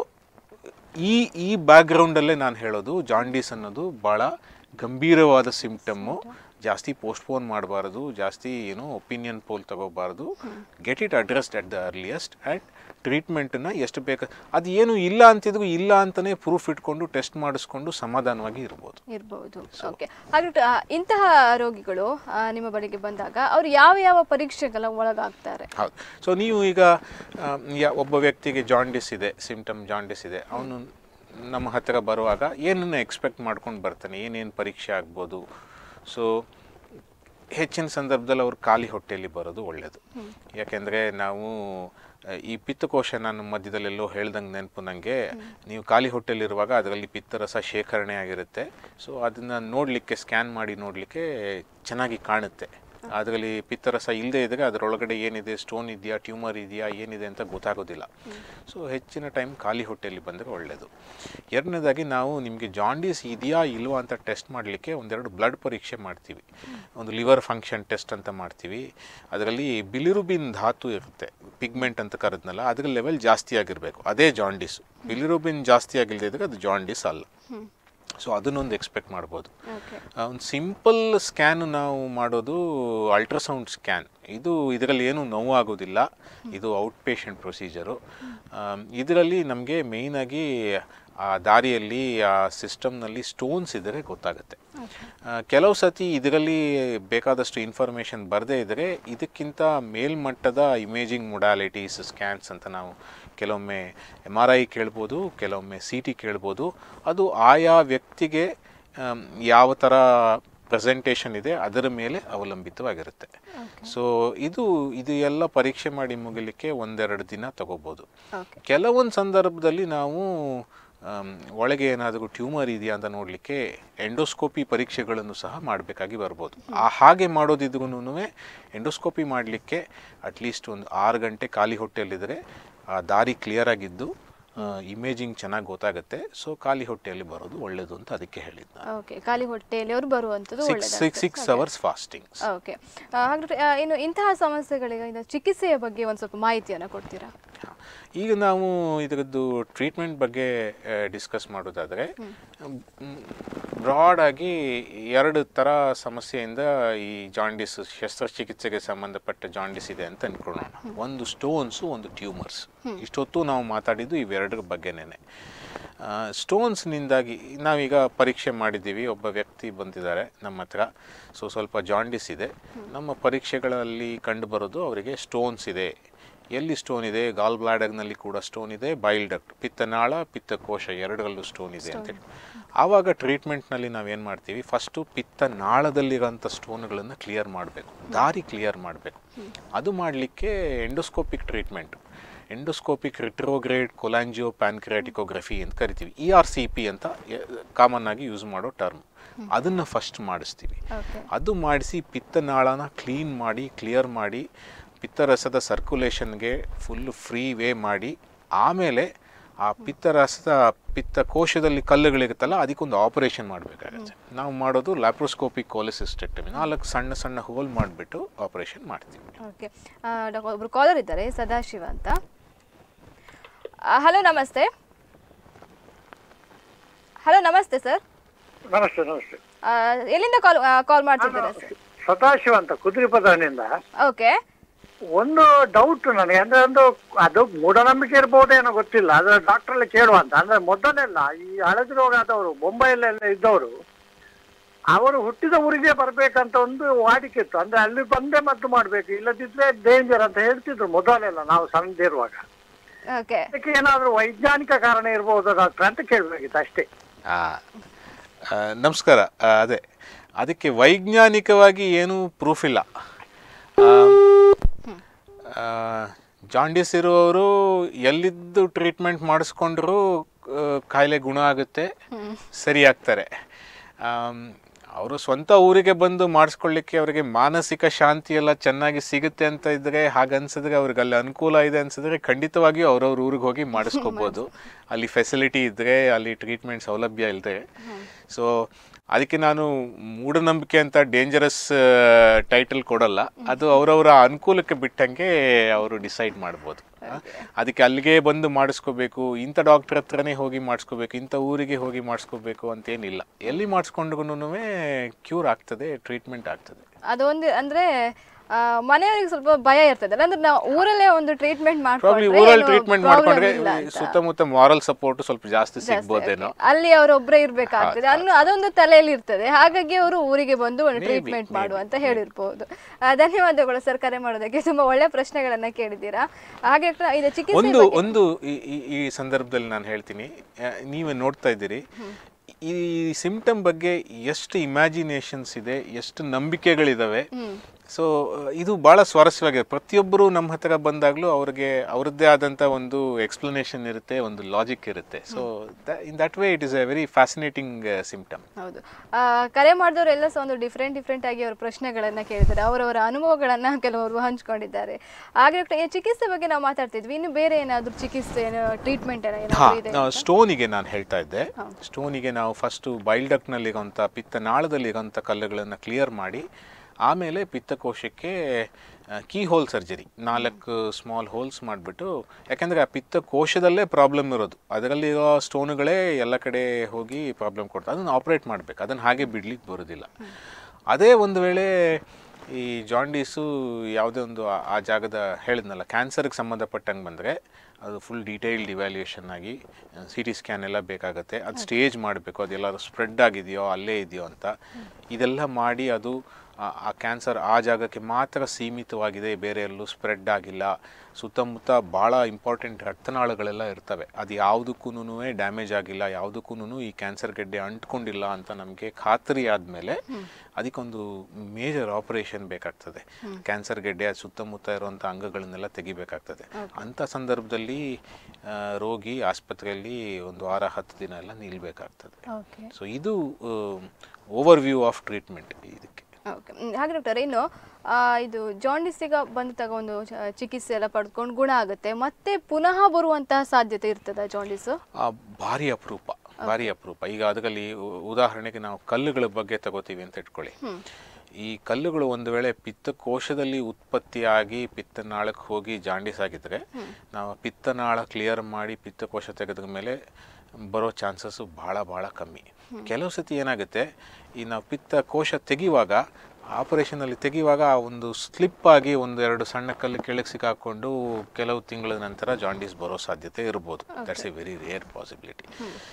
ಈ ಈ ಬ್ಯಾಕ್ಗ್ರೌಂಡಲ್ಲೇ ನಾನು ಹೇಳೋದು ಜಾಂಡೀಸ್ ಅನ್ನೋದು ಭಾಳ ಗಂಭೀರವಾದ ಸಿಂಪ್ಟಮ್ಮು ಜಾಸ್ತಿ ಪೋಸ್ಟ್ಪೋನ್ ಮಾಡಬಾರ್ದು ಜಾಸ್ತಿ ಏನು ಒಪಿನಿಯನ್ ಪೋಲ್ ತಗೋಬಾರ್ದು get it addressed at the earliest and ಟ್ರೀಟ್ಮೆಂಟನ್ನು ಎಷ್ಟು ಬೇಕು ಅದು ಏನು ಇಲ್ಲ ಅಂತಿದ್ರು ಇಲ್ಲ ಅಂತಲೇ ಪ್ರೂಫ್ ಇಟ್ಕೊಂಡು ಟೆಸ್ಟ್ ಮಾಡಿಸ್ಕೊಂಡು ಸಮಾಧಾನವಾಗಿ ಇರ್ಬೋದು ಇರ್ಬೋದು ಓಕೆ ಹಾಗೆ ಆ, ಇಂತಹ ರೋಗಿಗಳು ಆ, ನಿಮ್ಮ ಬಳಿಗೆ ಬಂದಾಗ ಅವರು ಯಾವ ಯಾವ ಪರೀಕ್ಷೆಗಳ ಒಳಗಾಗ್ತಾರೆ ಹೌದು ಸೊ ನೀವು ಈಗ ಆ, ಯಾ- ಒಬ್ಬ ವ್ಯಕ್ತಿಗೆ ಜಾಂಡಿಸ್ ಇದೆ ಸಿಂಪ್ಟಮ್ ಜಾಂಡಿಸ್ ಇದೆ ಅವನು ನಮ್ಮ ಹತ್ತಿರ ಬರುವಾಗ ಏನನ್ನು ಎಕ್ಸ್ಪೆಕ್ಟ್ ಮಾಡ್ಕೊಂಡು ಬರ್ತಾನೆ ಏನೇನು ಪರೀಕ್ಷೆ ಆಗ್ಬೋದು ಸೊ ಹೆಚ್ಚಿನ ಸಂದರ್ಭದಲ್ಲಿ ಅವ್ರು ಖಾಲಿ ಹೊಟ್ಟೆಯಲ್ಲಿ ಬರೋದು ಒಳ್ಳೆಯದು ಯಾಕೆಂದರೆ ನಾವು ಆ, ಈ ಪಿತ್ತಕೋಶ ನಾನು ಮಧ್ಯದಲ್ಲೆಲ್ಲೋ ಹೇಳ್ದಂಗೆ ನೆನಪು ನನಗೆ ನೀವು ಖಾಲಿ ಹೊಟ್ಟೆಲಿರುವಾಗ ಅದರಲ್ಲಿ ಪಿತ್ತರಸ ಶೇಖರಣೆ ಆಗಿರುತ್ತೆ ಸೊ ಅದನ್ನು ನೋಡಲಿಕ್ಕೆ ಸ್ಕ್ಯಾನ್ ಮಾಡಿ ನೋಡಲಿಕ್ಕೆ ಚೆನ್ನಾಗಿ ಕಾಣುತ್ತೆ ಅದರಲ್ಲಿ ಪಿತ್ತರಸ ಇಲ್ಲದೆ ಇದ್ದರೆ ಅದರೊಳಗಡೆ ಏನಿದೆ ಸ್ಟೋನ್ ಇದೆಯಾ ಟ್ಯೂಮರ್ ಇದೆಯಾ ಏನಿದೆ ಅಂತ ಗೊತ್ತಾಗೋದಿಲ್ಲ ಸೊ ಹೆಚ್ಚಿನ ಟೈಮ್ ಖಾಲಿ ಹೊಟ್ಟೆಯಲ್ಲಿ ಬಂದರೆ ಒಳ್ಳೆಯದು ಎರಡನೇದಾಗಿ ನಾವು ನಿಮಗೆ ಜಾಂಡೀಸ್ ಇದೆಯಾ ಇಲ್ವಾ ಅಂತ ಟೆಸ್ಟ್ ಮಾಡಲಿಕ್ಕೆ ಒಂದೆರಡು ಬ್ಲಡ್ ಪರೀಕ್ಷೆ ಮಾಡ್ತೀವಿ ಒಂದು ಲಿವರ್ ಫಂಕ್ಷನ್ ಟೆಸ್ಟ್ ಅಂತ ಮಾಡ್ತೀವಿ ಅದರಲ್ಲಿ ಬಿಲಿರುಬಿನ್ ಧಾತು ಇರುತ್ತೆ ಪಿಗ್ಮೆಂಟ್ ಅಂತ ಕರೆದ್ನಲ್ಲ ಅದರ ಲೆವೆಲ್ ಜಾಸ್ತಿ ಆಗಿರಬೇಕು ಅದೇ ಜಾಂಡೀಸ್ ಬಿಲಿರುಬಿನ್ ಜಾಸ್ತಿ ಆಗಿಲ್ಲದೆ ಇದ್ದರೆ ಅದು ಜಾಂಡೀಸ್ ಅಲ್ಲ ಸೊ ಅದನ್ನೊಂದು ಎಕ್ಸ್ಪೆಕ್ಟ್ ಮಾಡ್ಬೋದು ಓಕೆ ಒಂದು ಸಿಂಪಲ್ ಸ್ಕ್ಯಾನ್ ನಾವು ಮಾಡೋದು ಅಲ್ಟ್ರಾಸೌಂಡ್ ಸ್ಕ್ಯಾನ್ ಇದು ಇದರಲ್ಲಿ ಏನು ನೋವು ಆಗೋದಿಲ್ಲ ಇದು ಔಟ್ ಪೇಷಂಟ್ ಪ್ರೊಸೀಜರು ಇದರಲ್ಲಿ ನಮಗೆ ಮೇಯ್ನಾಗಿ ಆ ದಾರಿಯಲ್ಲಿ ಆ ಸಿಸ್ಟಮ್ನಲ್ಲಿ ಸ್ಟೋನ್ಸ್ ಇದ್ದರೆ ಗೊತ್ತಾಗುತ್ತೆ ಆ, ಕೆಲವು ಸತಿ ಇದರಲ್ಲಿ ಬೇಕಾದಷ್ಟು ಇನ್ಫಾರ್ಮೇಷನ್ ಬರದೇ ಇದ್ದರೆ ಇದಕ್ಕಿಂತ ಮೇಲ್ಮಟ್ಟದ ಇಮೇಜಿಂಗ್ ಮೊಡಾಲಿಟೀಸ್ ಸ್ಕ್ಯಾನ್ಸ್ ಅಂತ ನಾವು ಕೆಲವೊಮ್ಮೆ ಎಮ್ ಆರ್ ಐ ಕೇಳ್ಬೋದು ಕೆಲವೊಮ್ಮೆ ಸಿ ಟಿ ಕೇಳ್ಬೋದು ಅದು ಆಯಾ ವ್ಯಕ್ತಿಗೆ ಆಮ್, ಯಾವ ಥರ ಪ್ರೆಸೆಂಟೇಷನ್ ಇದೆ ಅದರ ಮೇಲೆ ಅವಲಂಬಿತವಾಗಿರುತ್ತೆ ಸೊ ಇದು ಇದು ಎಲ್ಲ ಪರೀಕ್ಷೆ ಮಾಡಿ ಮುಗಿಲಿಕ್ಕೆ ಒಂದೆರಡು ದಿನ ತಗೋಬೋದು ಓಕೆ ಕೆಲವೊಂದು ಸಂದರ್ಭದಲ್ಲಿ ನಾವು ಆಮ್, ಒಳಗೆ ಏನಾದರೂ ಟ್ಯೂಮರ್ ಇದೆಯಾ ಅಂತ ನೋಡಲಿಕ್ಕೆ ಎಂಡೋಸ್ಕೋಪಿ ಪರೀಕ್ಷೆಗಳನ್ನು ಸಹ ಮಾಡಬೇಕಾಗಿ ಬರ್ಬೋದು ಆ ಹಾಗೆ ಮಾಡೋದಿದ್ರೂ ಎಂಡೋಸ್ಕೋಪಿ ಮಾಡಲಿಕ್ಕೆ ಅಟ್ಲೀಸ್ಟ್ ಒಂದು ಆರು ಗಂಟೆ ಖಾಲಿ ಹೊಟ್ಟೆಯಲ್ಲಿದ್ದರೆ ಆ ದಾರಿ ಕ್ಲಿಯರ್ ಆಗಿದ್ದು ಇಮೇಜಿಂಗ್ ಚೆನ್ನಾಗಿ ಗೊತ್ತಾಗುತ್ತೆ ಸೊ ಖಾಲಿ ಹೊಟ್ಟೆಯಲ್ಲಿ ಬರೋದು ಒಳ್ಳೆಯದು ಅಂತ ಅದಕ್ಕೆ ಹೇಳಿದ್ದು ನಾನು ಓಕೆ ಖಾಲಿ ಹೊಟ್ಟೆಯಲ್ಲಿ ಅವರು ಬರುವಂಥದ್ದು six six six hours fasting okay ಹಾಗಾದ್ರೆ ಆ, ಇನ್ನು ಇಂತಹ ಸಮಸ್ಯೆಗಳಿಗೆ ಇನ್ನು ಚಿಕಿತ್ಸೆಯ ಬಗ್ಗೆ ಒಂದು ಸ್ವಲ್ಪ ಮಾಹಿತಿಯನ್ನು ಕೊಡ್ತೀರಾ ಈಗ ನಾವು ಇದರದ್ದು ಟ್ರೀಟ್ಮೆಂಟ್ ಬಗ್ಗೆ ಡಿಸ್ಕಸ್ ಮಾಡೋದಾದರೆ ಬ್ರಾಡಾಗಿ ಎರಡು ಥರ ಸಮಸ್ಯೆಯಿಂದ ಈ ಜಾಂಡಿಸ್ ಶಸ್ತ್ರಚಿಕಿತ್ಸೆಗೆ ಸಂಬಂಧಪಟ್ಟ ಜಾಂಡಿಸ್ ಇದೆ ಅಂತ ಅನ್ಕೊಳ್ಳೋಣ ಒಂದು ಸ್ಟೋನ್ಸು ಒಂದು ಟ್ಯೂಮರ್ಸ್ ಇಷ್ಟೊತ್ತು ನಾವು ಮಾತಾಡಿದ್ದು ಇವೆರಡರ ಬಗ್ಗೆನೇ ಸ್ಟೋನ್ಸ್ನಿಂದಾಗಿ ನಾವೀಗ ಪರೀಕ್ಷೆ ಮಾಡಿದ್ದೀವಿ ಒಬ್ಬ ವ್ಯಕ್ತಿ ಬಂದಿದ್ದಾರೆ ನಮ್ಮ ಹತ್ರ ಸೊ ಸ್ವಲ್ಪ ಜಾಂಡಿಸ್ ಇದೆ ನಮ್ಮ ಪರೀಕ್ಷೆಗಳಲ್ಲಿ ಕಂಡುಬರೋದು ಅವರಿಗೆ ಸ್ಟೋನ್ಸ್ ಇದೆ ಎಲ್ಲಿ ಸ್ಟೋನ್ ಇದೆ ಗಾಲ್ ಬ್ಲಾಡರ್ನಲ್ಲಿ ಕೂಡ ಸ್ಟೋನ್ ಇದೆ ಬೈಲ್ ಡಕ್ಟ್ ಪಿತ್ತನಾಳ ಪಿತ್ತಕೋಶ ಎರಡರಲ್ಲೂ ಸ್ಟೋನ್ ಇದೆ ಅಂತೇಳಿ ಆವಾಗ ಟ್ರೀಟ್ಮೆಂಟ್ನಲ್ಲಿ ನಾವೇನು ಮಾಡ್ತೀವಿ ಫಸ್ಟು ಪಿತ್ತನಾಳದಲ್ಲಿರೋಂಥ ಸ್ಟೋನ್ಗಳನ್ನು ಕ್ಲಿಯರ್ ಮಾಡಬೇಕು ದಾರಿ ಕ್ಲಿಯರ್ ಮಾಡಬೇಕು ಅದು ಮಾಡಲಿಕ್ಕೆ endoscopic treatment endoscopic retrograde cholangiopancreatography ಅಂತ ಕರಿತೀವಿ ಇ ಆರ್ ಸಿ ಪಿ ಅಂತ ಕಾಮನ್ ಆಗಿ ಯೂಸ್ ಮಾಡೋ ಟರ್ಮ್ ಅದನ್ನು ಫಸ್ಟ್ ಮಾಡಿಸ್ತೀವಿ ಓಕೆ ಅದು ಮಾಡಿಸಿ ಪಿತ್ತನಾಳನ ಕ್ಲೀನ್ ಮಾಡಿ ಕ್ಲಿಯರ್ ಮಾಡಿ ಪಿತ್ತರಸದ ಸರ್ಕ್ಯುಲೇಷನ್ಗೆ ಫುಲ್ ಫ್ರೀ ವೇ ಮಾಡಿ ಆಮೇಲೆ ಆ ಪಿತ್ತರಸದ ಪಿತ್ತಕೋಶದಲ್ಲಿ ಕಲ್ಲುಗಳಿರುತ್ತಲ್ಲ ಅದಕ್ಕೊಂದು ಆಪರೇಷನ್ ಮಾಡಬೇಕಾಗತ್ತೆ ನಾವು ಮಾಡೋದು ಲ್ಯಾಪ್ರೋಸ್ಕೋಪಿಕ್ ಕೋಲಿಸಿಸ್ಟೆಕ್ಟಮಿ ನಾಲ್ಕು ಸಣ್ಣ ಸಣ್ಣ ಹೋಲ್ ಮಾಡಿಬಿಟ್ಟು ಆಪರೇಷನ್ ಮಾಡ್ತೀವಿ ಓಕೆ ಡಾಕ್ಟರ್ ಒಬ್ರು ಕಾಲರ್ ಇದ್ದಾರೆ ಸದಾಶಿವ ಅಂತ ಹಲೋ ನಮಸ್ತೆ ಹಲೋ ನಮಸ್ತೆ ಸರ್ ನಮಸ್ತೆ ನಮಸ್ತೆ ಎಲ್ಲಿಂದ ಕಾಲ್ ಕಾಲ್ ಮಾಡ್ತಿದ್ದೀರಾ ಸರ್ ಸದಾಶಿವ ಅಂತ ಕುದುರೆಪದನಿಂದ ಓಕೆ ಒಂದು ಡೌಟ್ ನನಗೆ ಅಂದ್ರೆ ಒಂದು ಅದು ಮೂಢನಂಬಿಕೆ ಇರ್ಬೋದೇನೋ ಗೊತ್ತಿಲ್ಲ ಅದು ಡಾಕ್ಟರ್ ಅಲ್ಲಿ ಕೇಳುವಂತ ಅಂದ್ರೆ ಮೊದಲೆಲ್ಲ ಈ ಹಳದಿ ರೋಗ ಆದವರು ಮುಂಬೈಲೆಲ್ಲ ಇದ್ದವರು ಅವರು ಹುಟ್ಟಿದ ಊರಿಗೆ ಬರ್ಬೇಕಂತ ಒಂದು ವಾಡಿಕೆ ಇತ್ತು ಅಂದ್ರೆ ಅಲ್ಲಿ ಬಂದೇ ಮದ್ದು ಮಾಡ್ಬೇಕು ಇಲ್ಲದಿದ್ರೆ ಡೇಂಜರ್ ಅಂತ ಹೇಳ್ತಿದ್ರು ಮೊದಲೆಲ್ಲ ನಾವು ಸಣ್ಣದಿರುವಾಗ ಓಕೆ ಅದಕ್ಕೆ ಏನಾದ್ರು ವೈಜ್ಞಾನಿಕ ಕಾರಣ ಇರ್ಬೋದು ಡಾಕ್ಟರ್ ಅಂತ ಕೇಳಬೇಕಿತ್ತು ಅಷ್ಟೇ ಆ, ಆ, ನಮಸ್ಕಾರ ಆ, ಅದೇ ಅದಕ್ಕೆ ವೈಜ್ಞಾನಿಕವಾಗಿ ಏನೂ ಪ್ರೂಫ್ ಇಲ್ಲ ಆ, ಜಾಂಡೀಸ್ ಇರುವವರು ಎಲ್ಲಿದ್ದು ಟ್ರೀಟ್ಮೆಂಟ್ ಮಾಡಿಸ್ಕೊಂಡ್ರೂ ಆ, ಕಾಯಿಲೆ ಗುಣ ಆಗುತ್ತೆ ಸರಿ ಆಗ್ತಾರೆ ಅವರು ಸ್ವಂತ ಊರಿಗೆ ಬಂದು ಮಾಡಿಸ್ಕೊಳ್ಳಿಕ್ಕೆ ಅವರಿಗೆ ಮಾನಸಿಕ ಶಾಂತಿ ಎಲ್ಲ ಚೆನ್ನಾಗಿ ಸಿಗುತ್ತೆ ಅಂತ ಇದ್ರೆ ಹಾಗನ್ಸಿದ್ರೆ ಅವ್ರಿಗೆ ಅಲ್ಲಿ ಅನುಕೂಲ ಇದೆ ಅನ್ಸಿದ್ರೆ ಖಂಡಿತವಾಗಿಯೂ ಅವ್ರವ್ರ ಊರಿಗೆ ಹೋಗಿ ಮಾಡಿಸ್ಕೋಬೋದು ಅಲ್ಲಿ ಫೆಸಿಲಿಟಿ ಇದ್ದರೆ ಅಲ್ಲಿ ಟ್ರೀಟ್ಮೆಂಟ್ ಸೌಲಭ್ಯ ಇಲ್ಲದೆ ಸೊ ಅದಕ್ಕೆ ನಾನು ಮೂಢನಂಬಿಕೆ ಅಂತ ಡೇಂಜರಸ್ ಟೈಟಲ್ ಕೊಡಲ್ಲ ಅದು ಅವರವರ ಅನುಕೂಲಕ್ಕೆ ಬಿಟ್ಟಂಗೆ ಅವರು ಡಿಸೈಡ್ ಮಾಡ್ಬೋದು ಆ, ಅದಕ್ಕೆ ಅಲ್ಲಿಗೆ ಬಂದು ಮಾಡಿಸ್ಕೋಬೇಕು ಇಂಥ ಡಾಕ್ಟರ್ ಹತ್ರನೇ ಹೋಗಿ ಮಾಡಿಸ್ಕೋಬೇಕು ಇಂಥ ಊರಿಗೆ ಹೋಗಿ ಮಾಡಿಸ್ಕೋಬೇಕು ಅಂತೇನಿಲ್ಲ ಎಲ್ಲಿ ಮಾಡಿಸ್ಕೊಂಡ್ರು ಕ್ಯೂರ್ ಆಗ್ತದೆ ಟ್ರೀಟ್ಮೆಂಟ್ ಆಗ್ತದೆ ಅದೊಂದು ಅಂದ್ರೆ ಆ, ಮನೆಯವರಿಗೆ ಸ್ವಲ್ಪ ಭಯ ಇರ್ತದಲ್ಲ ಅಂದ್ರೆ ನಾವು ಊರಲ್ಲೇ ಒಂದು ಟ್ರೀಟ್ಮೆಂಟ್ ಪ್ರಾಬ್ಲಿ ಮಾಡ್ಕೊಂಡ್ರೆ ಊರಲ್ಲಿ ಏನು ಟ್ರೀಟ್ಮೆಂಟ್ problem ಮಾಡ್ಕೊಂಡ್ರೆ ಇಲ್ಲ ಅಂತ. ಸುತ್ತಮುತ್ತ ಮಾರಲ್ ಸಪೋರ್ಟ್ ಸ್ವಲ್ಪ ಜಾಸ್ತಿ ಜಾಸ್ತಿ, ಸಿಗ್ಬೋದೇನೋ okay. ಅಲ್ಲಿ ಅವರೊಬ್ಬರೇ ಇರ್ಬೇಕಾಗ್ತದೆ ಅನ್ನೋ ಅದೊಂದು ತಲೆಯಲ್ಲಿ ಇರ್ತದೆ ಹಾಗಾಗಿ ಅವರು ಊರಿಗೆ ಬಂದು ಒಂದು Maybe, ಟ್ರೀಟ್ಮೆಂಟ್ ಮಾಡು maybe, ಅಂತ ಹೇಳಿರ್ಬೋದು ಆ, ಧನ್ಯವಾದಗಳು ಸರ್ ಕರೆ ಮಾಡೋದಕ್ಕೆ ತುಂಬಾ ಒಳ್ಳೆ ಪ್ರಶ್ನೆಗಳನ್ನ ಕೇಳಿದ್ದೀರಾ ಹಾಗೆ ಕ- ಇದು ಚಿಕಿತ್ಸೆ ಒಂದು ಬಗ್ಗೆ- ಒಂದು ಈ- ಈ- ಈ ಸಂದರ್ಭದಲ್ಲಿ ನಾನು ಹೇಳ್ತೀನಿ ಆ, ನೀವೇ ನೋಡ್ತಾ ಇದ್ದೀರಿ ಈ ಸಿಂಪ್ಟಮ್ ಬಗ್ಗೆ ಎಷ್ಟು ಇಮ್ಯಾಜಿನೇಷನ್ಸ್ ಇದೆ ಎಷ್ಟು ನಂಬಿಕೆಗಳಿದಾವೆ ಸೊ ಇದು ಬಹಳ ಸ್ವಾರಸ್ಯವಾಗಿದೆ ಪ್ರತಿಯೊಬ್ಬರು ನಮ್ಮ ಹತ್ರ ಬಂದಾಗಲೂ ಅವ್ರಿಗೆ ಅವ್ರದ್ದೇ ಆದಂಥ ಒಂದು ಎಕ್ಸ್ಪ್ಲನೇಷನ್ ಇರುತ್ತೆ ಒಂದು ಲಾಜಿಕ್ ಇರುತ್ತೆ so in that way it is a very fascinating symptom ಹೌದು ಆ, ಕರೆ ಮಾಡಿದವರೆಲ್ಲ ಸಹ ಒಂದು ಡಿಫ್ರೆಂಟ್ ಡಿಫ್ರೆಂಟ್ ಆಗಿ ಅವ್ರ ಪ್ರಶ್ನೆಗಳನ್ನ ಕೇಳಿದ್ದಾರೆ ಅವರವರ ಅನುಭವಗಳನ್ನ ಕೆಲವರು ಹಂಚ್ಕೊಂಡಿದ್ದಾರೆ ಹಾಗೆ ಡಾಕ್ಟರ್, ಈ ಚಿಕಿತ್ಸೆ ಬಗ್ಗೆ ನಾವು ಮಾತಾಡ್ತಿದ್ವಿ ಇನ್ನು ಬೇರೆ ಏನಾದ್ರು ಚಿಕಿತ್ಸೆ ಟ್ರೀಟ್ಮೆಂಟ್ ಏನಾದ್ರು ಇದೆ ಹಾಂ ಸ್ಟೋನಿಗೆ ನಾನು ಹೇಳ್ತಾ ಇದ್ದೆ ಸ್ಟೋನಿಗೆ ನಾವು ಫಸ್ಟು ಬೈಲ್ಡಕ್ನಲ್ಲಿರೋಂಥ ಪಿತ್ತನಾಳದಲ್ಲಿರೋಂಥ ಕಲ್ಲುಗಳನ್ನು ಕ್ಲಿಯರ್ ಮಾಡಿ ಆಮೇಲೆ ಪಿತ್ತಕೋಶಕ್ಕೆ ಕೀ ಹೋಲ್ ಸರ್ಜರಿ ನಾಲ್ಕು ಸ್ಮಾಲ್ ಹೋಲ್ಸ್ ಮಾಡಿಬಿಟ್ಟು ಯಾಕೆಂದರೆ ಆ ಪಿತ್ತಕೋಶದಲ್ಲೇ ಪ್ರಾಬ್ಲಮ್ ಇರೋದು ಅದರಲ್ಲಿರೋ ಸ್ಟೋನುಗಳೇ ಎಲ್ಲ ಕಡೆ ಹೋಗಿ ಪ್ರಾಬ್ಲಮ್ ಕೊಡ್ತಾರೆ ಅದನ್ನು ಆಪ್ರೇಟ್ ಮಾಡಬೇಕು ಅದನ್ನು ಹಾಗೆ ಬಿಡ್ಲಿಕ್ಕೆ ಬರೋದಿಲ್ಲ ಅದೇ ಒಂದು ವೇಳೆ ಈ ಜಾಂಡೀಸು ಯಾವುದೇ ಒಂದು ಆ- ಆ ಜಾಗದ ಹೇಳಿದ್ನಲ್ಲ ಕ್ಯಾನ್ಸರ್ಗೆ ಸಂಬಂಧಪಟ್ಟಂಗೆ ಬಂದರೆ ಅದು ಫುಲ್ ಡೀಟೇಲ್ಡ್ ಇವ್ಯಾಲ್ಯೂಯೇಷನ್ ಆಗಿ ಸಿ ಟಿ ಸ್ಕ್ಯಾನ್ ಎಲ್ಲ ಬೇಕಾಗುತ್ತೆ ಅದು ಸ್ಟೇಜ್ ಮಾಡಬೇಕು ಅದೆಲ್ಲರೂ ಸ್ಪ್ರೆಡ್ ಆಗಿದೆಯೋ ಅಲ್ಲೇ ಇದೆಯೋ ಅಂತ ಇದೆಲ್ಲ ಮಾಡಿ ಅದು ಆ- ಆ ಕ್ಯಾನ್ಸರ್ ಆ ಜಾಗಕ್ಕೆ ಮಾತ್ರ ಸೀಮಿತವಾಗಿದೆ ಬೇರೆ ಎಲ್ಲೂ ಸ್ಪ್ರೆಡ್ ಆಗಿಲ್ಲ ಸುತ್ತಮುತ್ತ ಭಾಳ ಇಂಪಾರ್ಟೆಂಟ್ ರಕ್ತನಾಳಗಳೆಲ್ಲ ಇರ್ತವೆ ಅದು ಯಾವುದಕ್ಕೂ ಡ್ಯಾಮೇಜ್ ಆಗಿಲ್ಲ ಯಾವುದಕ್ಕೂ ಈ ಕ್ಯಾನ್ಸರ್ ಗೆಡ್ಡೆ ಅಂಟ್ಕೊಂಡಿಲ್ಲ ಅಂತ ನಮಗೆ ಖಾತರಿ ಆದಮೇಲೆ ಅದಕ್ಕೊಂದು ಮೇಜರ್ ಆಪರೇಷನ್ ಬೇಕಾಗ್ತದೆ ಕ್ಯಾನ್ಸರ್ ಗೆಡ್ಡೆ ಅದು ಸುತ್ತಮುತ್ತ ಇರುವಂಥ ಅಂಗಗಳನ್ನೆಲ್ಲ ತೆಗಿಬೇಕಾಗ್ತದೆ ಅಂಥ ಸಂದರ್ಭದಲ್ಲಿ ಆ, ರೋಗಿ ಆಸ್ಪತ್ರೆಯಲ್ಲಿ ಒಂದು ವಾರ ಹತ್ತು ದಿನ ಎಲ್ಲ ನಿಲ್ಬೇಕಾಗ್ತದೆ ಓಕೆ ಸೊ ಇದು ಓವರ್ ವ್ಯೂ ಆಫ್ ಟ್ರೀಟ್ಮೆಂಟ್ ಇದಕ್ಕೆ ಓಕೆ ಹಾಗೆ ಡಾಕ್ಟರ್ ಇನ್ನು ಆ, ಇದು ಜಾಂಡಿಸಿಗ ಬಂದ ತಗ ಒಂದು ಚ- ಚಿಕಿತ್ಸೆ ಎಲ್ಲ ಪಡ್ಕೊಂಡು ಗುಣ ಆಗುತ್ತೆ ಮತ್ತೆ ಪುನಃ ಬರುವಂತಹ ಸಾಧ್ಯತೆ ಇರ್ತದ ಜಾಂಡಿಸು ಆ, ಭಾರಿ ಅಪರೂಪ ಭಾರಿ ಅಪರೂಪ ಈಗ ಅದರಲ್ಲಿ ಉ- ಉದಾಹರಣೆಗೆ ನಾವು ಕಲ್ಲುಗಳ ಬಗ್ಗೆ ತಗೋತೀವಿ ಅಂತ ಇಟ್ಕೊಳ್ಳಿ ಈ ಕಲ್ಲುಗಳು ಒಂದು ವೇಳೆ ಪಿತ್ತಕೋಶದಲ್ಲಿ ಉತ್ಪತ್ತಿಯಾಗಿ ಪಿತ್ತನಾಳಕ್ಕೆ ಹೋಗಿ ಜಾಂಡೀಸ್ ಆಗಿದ್ರೆ ನಾವು ಪಿತ್ತನಾಳ ಕ್ಲಿಯರ್ ಮಾಡಿ ಪಿತ್ತಕೋಶ ತೆಗೆದ ಮೇಲೆ ಬರೋ ಚಾನ್ಸಸ್ಸು ಭಾಳ ಭಾಳ ಕಮ್ಮಿ ಕೆಲವು ಸತಿ ಏನಾಗುತ್ತೆ ಈ ನಾವು ಪಿತ್ತಕೋಶ ತೆಗೆಯುವಾಗ ಆಪರೇಷನಲ್ಲಿ ತೆಗೆಯುವಾಗ ಆ ಒಂದು ಸ್ಲಿಪ್ ಆಗಿ ಒಂದೆರಡು ಸಣ್ಣ ಕಲ್ಲು ಕೆಳಗೆ ಸಿಕ್ಕಾಕೊಂಡು ಕೆಲವು ತಿಂಗಳ ನಂತರ ಜಾಂಡೀಸ್ ಬರೋ ಸಾಧ್ಯತೆ ಇರ್ಬೋದು that's a very rare possibility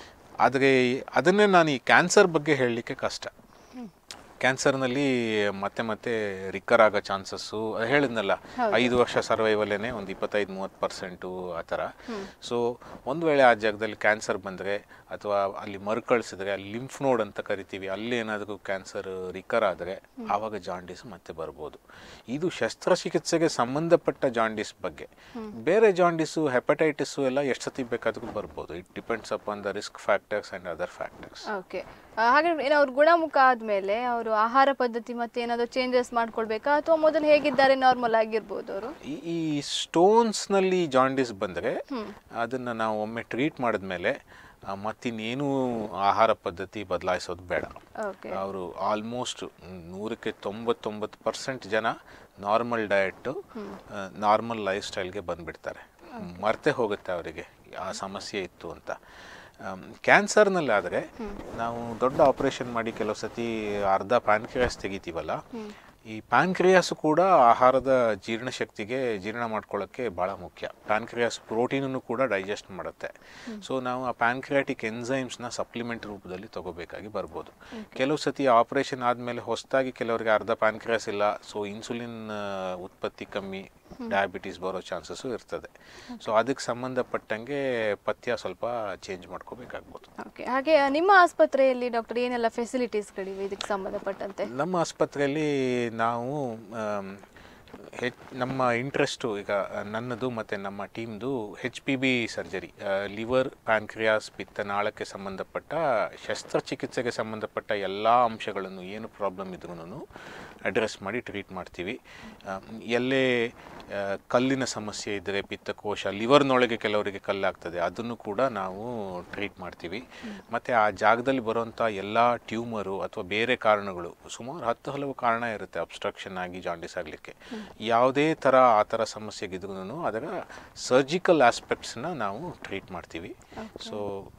ಆದರೆ ಅದನ್ನೇ ನಾನು ಈ ಕ್ಯಾನ್ಸರ್ ಬಗ್ಗೆ ಹೇಳಲಿಕ್ಕೆ ಕಷ್ಟ ಕ್ಯಾನ್ಸರ್ನಲ್ಲಿ ಮತ್ತೆ ಮತ್ತೆ ರಿಕರ್ ಆಗೋ ಚಾನ್ಸಸ್ಸು ಹೇಳಿದ್ನಲ್ಲ ಐದು ವರ್ಷ ಸರ್ವೈವಲ್ಲೇನೆ ಒಂದು ಇಪ್ಪತ್ತೈದು ಮೂವತ್ತು ಪರ್ಸೆಂಟು ಆ ಥರ ಸೊ ಒಂದು ವೇಳೆ ಆ ಜಾಗದಲ್ಲಿ ಕ್ಯಾನ್ಸರ್ ಬಂದರೆ ಅಥವಾ ಅಲ್ಲಿ ಮರುಕಳಿಸಿದ್ರೆ ಅಲ್ಲಿ ಲಿಂಫ್ ನೋಡ್ ಅಂತ ಕರಿತೀವಿ ಅಲ್ಲಿ ಏನಾದರೂ ಕ್ಯಾನ್ಸರ್ ರಿಕರ್ ಆದರೆ ಆವಾಗ ಜಾಂಡೀಸ್ ಮತ್ತೆ ಬರ್ಬೋದು ಇದು ಶಸ್ತ್ರಚಿಕಿತ್ಸೆಗೆ ಸಂಬಂಧಪಟ್ಟ ಜಾಂಡೀಸ್ ಬಗ್ಗೆ ಬೇರೆ ಜಾಂಡೀಸು ಹೆಪಟೈಟಿಸು ಎಲ್ಲ ಎಷ್ಟು ಸತಿ ಬೇಕಾದರೂ ಬರ್ಬೋದು it depends upon the risk factors and other factors okay ಹಾಗೆ ಏನು ಅವ್ರು ಗುಣಮುಖ ಆದ್ಮೇಲೆ ಅವರು ಆಹಾರ ಪದ್ಧತಿ ಮತ್ತೆ ಏನಾದ್ರು ಚೇಂಜಸ್ ಮಾಡ್ಕೊಳ್ಬೇಕಾ ಅಥವಾ ಮೊದಲು ಹೇಗಿದ್ದಾರೆ ನಾರ್ಮಲ್ ಆಗಿರ್ಬೋದು ಅವರು ಈ ಈ ಸ್ಟೋನ್ಸ್ನಲ್ಲಿ ಜಾಂಡೀಸ್ ಬಂದರೆ ಅದನ್ನು ನಾವು ಒಮ್ಮೆ ಟ್ರೀಟ್ ಮಾಡಿದ್ಮೇಲೆ ಆ, ಮತ್ತಿನ್ನೇನು ಆಹಾರ ಪದ್ಧತಿ ಬದಲಾಯಿಸೋದು ಬೇಡ ಓಕೆ ಅವರು ಆಲ್ಮೋಸ್ಟ್ ನೂರಕ್ಕೆ ತೊಂಬತ್ತೊಂಬತ್ತು ಪರ್ಸೆಂಟ್ ಜನ ನಾರ್ಮಲ್ ಡಯಟು ನಾರ್ಮಲ್ ಲೈಫ್ ಸ್ಟೈಲ್ಗೆ ಬಂದ್ಬಿಡ್ತಾರೆ ಮರ್ತೆ ಹೋಗುತ್ತೆ ಅವರಿಗೆ ಆ ಸಮಸ್ಯೆ ಇತ್ತು ಅಂತ ಕ್ಯಾನ್ಸರ್ನಲ್ಲಿ ಆದರೆ ನಾವು ದೊಡ್ಡ ಆಪರೇಷನ್ ಮಾಡಿ ಕೆಲವು ಸತಿ ಅರ್ಧ ಪ್ಯಾನ್ಕ್ರಿಯಾಸ್ ತೆಗಿತೀವಲ್ಲ ಈ ಪ್ಯಾನ್ಕ್ರಿಯಾಸ್ ಕೂಡ ಆಹಾರದ ಜೀರ್ಣಶಕ್ತಿಗೆ ಜೀರ್ಣ ಮಾಡ್ಕೊಳ್ಳೋಕ್ಕೆ ಭಾಳ ಮುಖ್ಯ ಪ್ಯಾನ್ಕ್ರಿಯಾಸ್ ಪ್ರೋಟೀನನ್ನು ಕೂಡ ಡೈಜೆಸ್ಟ್ ಮಾಡುತ್ತೆ ಸೊ ನಾವು ಆ ಪ್ಯಾನ್ಕ್ರಿಯಾಟಿಕ್ ಎನ್ಸೈಮ್ಸ್ನ ಸಪ್ಲಿಮೆಂಟ್ ರೂಪದಲ್ಲಿ ತಗೋಬೇಕಾಗಿ ಬರ್ಬೋದು ಕೆಲವು ಸತಿ ಆಪರೇಷನ್ ಆದಮೇಲೆ ಹೊಸದಾಗಿ ಕೆಲವರಿಗೆ ಅರ್ಧ ಪ್ಯಾನ್ಕ್ರಿಯಾಸ್ ಇಲ್ಲ ಸೊ ಇನ್ಸುಲಿನ್ ಉತ್ಪತ್ತಿ ಕಮ್ಮಿ ಡಯಾಬಿಟೀಸ್ ಬರೋ ಚಾನ್ಸಸ್ಸು ಇರ್ತದೆ ಸೊ ಅದಕ್ಕೆ ಸಂಬಂಧಪಟ್ಟಂಗೆ ಪಥ್ಯ ಸ್ವಲ್ಪ ಚೇಂಜ್ ಮಾಡ್ಕೋಬೇಕಾಗ್ಬೋದು ಓಕೆ ಹಾಗೆ ಆ, ನಿಮ್ಮ ಆಸ್ಪತ್ರೆಯಲ್ಲಿ ಡಾಕ್ಟರ್ ಏನೆಲ್ಲ ಫೆಸಿಲಿಟೀಸ್ಗಳಿವೆ ಇದಕ್ಕೆ ಸಂಬಂಧಪಟ್ಟಂತೆ ನಮ್ಮ ಆಸ್ಪತ್ರೆಯಲ್ಲಿ ನಾವು ಆಮ್, ಹೆಚ್ ನಮ್ಮ ಇಂಟ್ರೆಸ್ಟು ಈಗ ನನ್ನದು ಮತ್ತು ನಮ್ಮ ಟೀಮ್ದು H P B surgery liver pancreas ಪಿತ್ತನಾಳಕ್ಕೆ ಸಂಬಂಧಪಟ್ಟ ಶಸ್ತ್ರಚಿಕಿತ್ಸೆಗೆ ಸಂಬಂಧಪಟ್ಟ ಎಲ್ಲ ಅಂಶಗಳನ್ನು ಏನು ಪ್ರಾಬ್ಲಮ್ ಇದ್ರೂ ಅಡ್ರೆಸ್ ಮಾಡಿ ಟ್ರೀಟ್ ಮಾಡ್ತೀವಿ ಆಮ್, ಎಲ್ಲೇ ಆ, ಕಲ್ಲಿನ ಸಮಸ್ಯೆ ಇದ್ದರೆ ಪಿತ್ತಕೋಶ ಲಿವರ್ನೊಳಗೆ ಕೆಲವರಿಗೆ ಕಲ್ಲಾಗ್ತದೆ ಅದನ್ನು ಕೂಡ ನಾವು ಟ್ರೀಟ್ ಮಾಡ್ತೀವಿ ಮತ್ತು ಆ ಜಾಗದಲ್ಲಿ ಬರುವಂಥ ಎಲ್ಲ ಟ್ಯೂಮರು ಅಥವಾ ಬೇರೆ ಕಾರಣಗಳು ಸುಮಾರು ಹತ್ತು ಹಲವು ಕಾರಣ ಇರುತ್ತೆ ಅಬ್ಸ್ಟ್ರಕ್ಷನ್ ಆಗಿ ಜಾಂಡೀಸ್ ಆಗಲಿಕ್ಕೆ ಯಾವುದೇ ಥರ ಆ ಥರ ಸಮಸ್ಯೆಗಿದ್ರೂ ಅದರ ಸರ್ಜಿಕಲ್ ಆಸ್ಪೆಕ್ಟ್ಸ್ನ ನಾವು ಟ್ರೀಟ್ ಮಾಡ್ತೀವಿ ಸೊ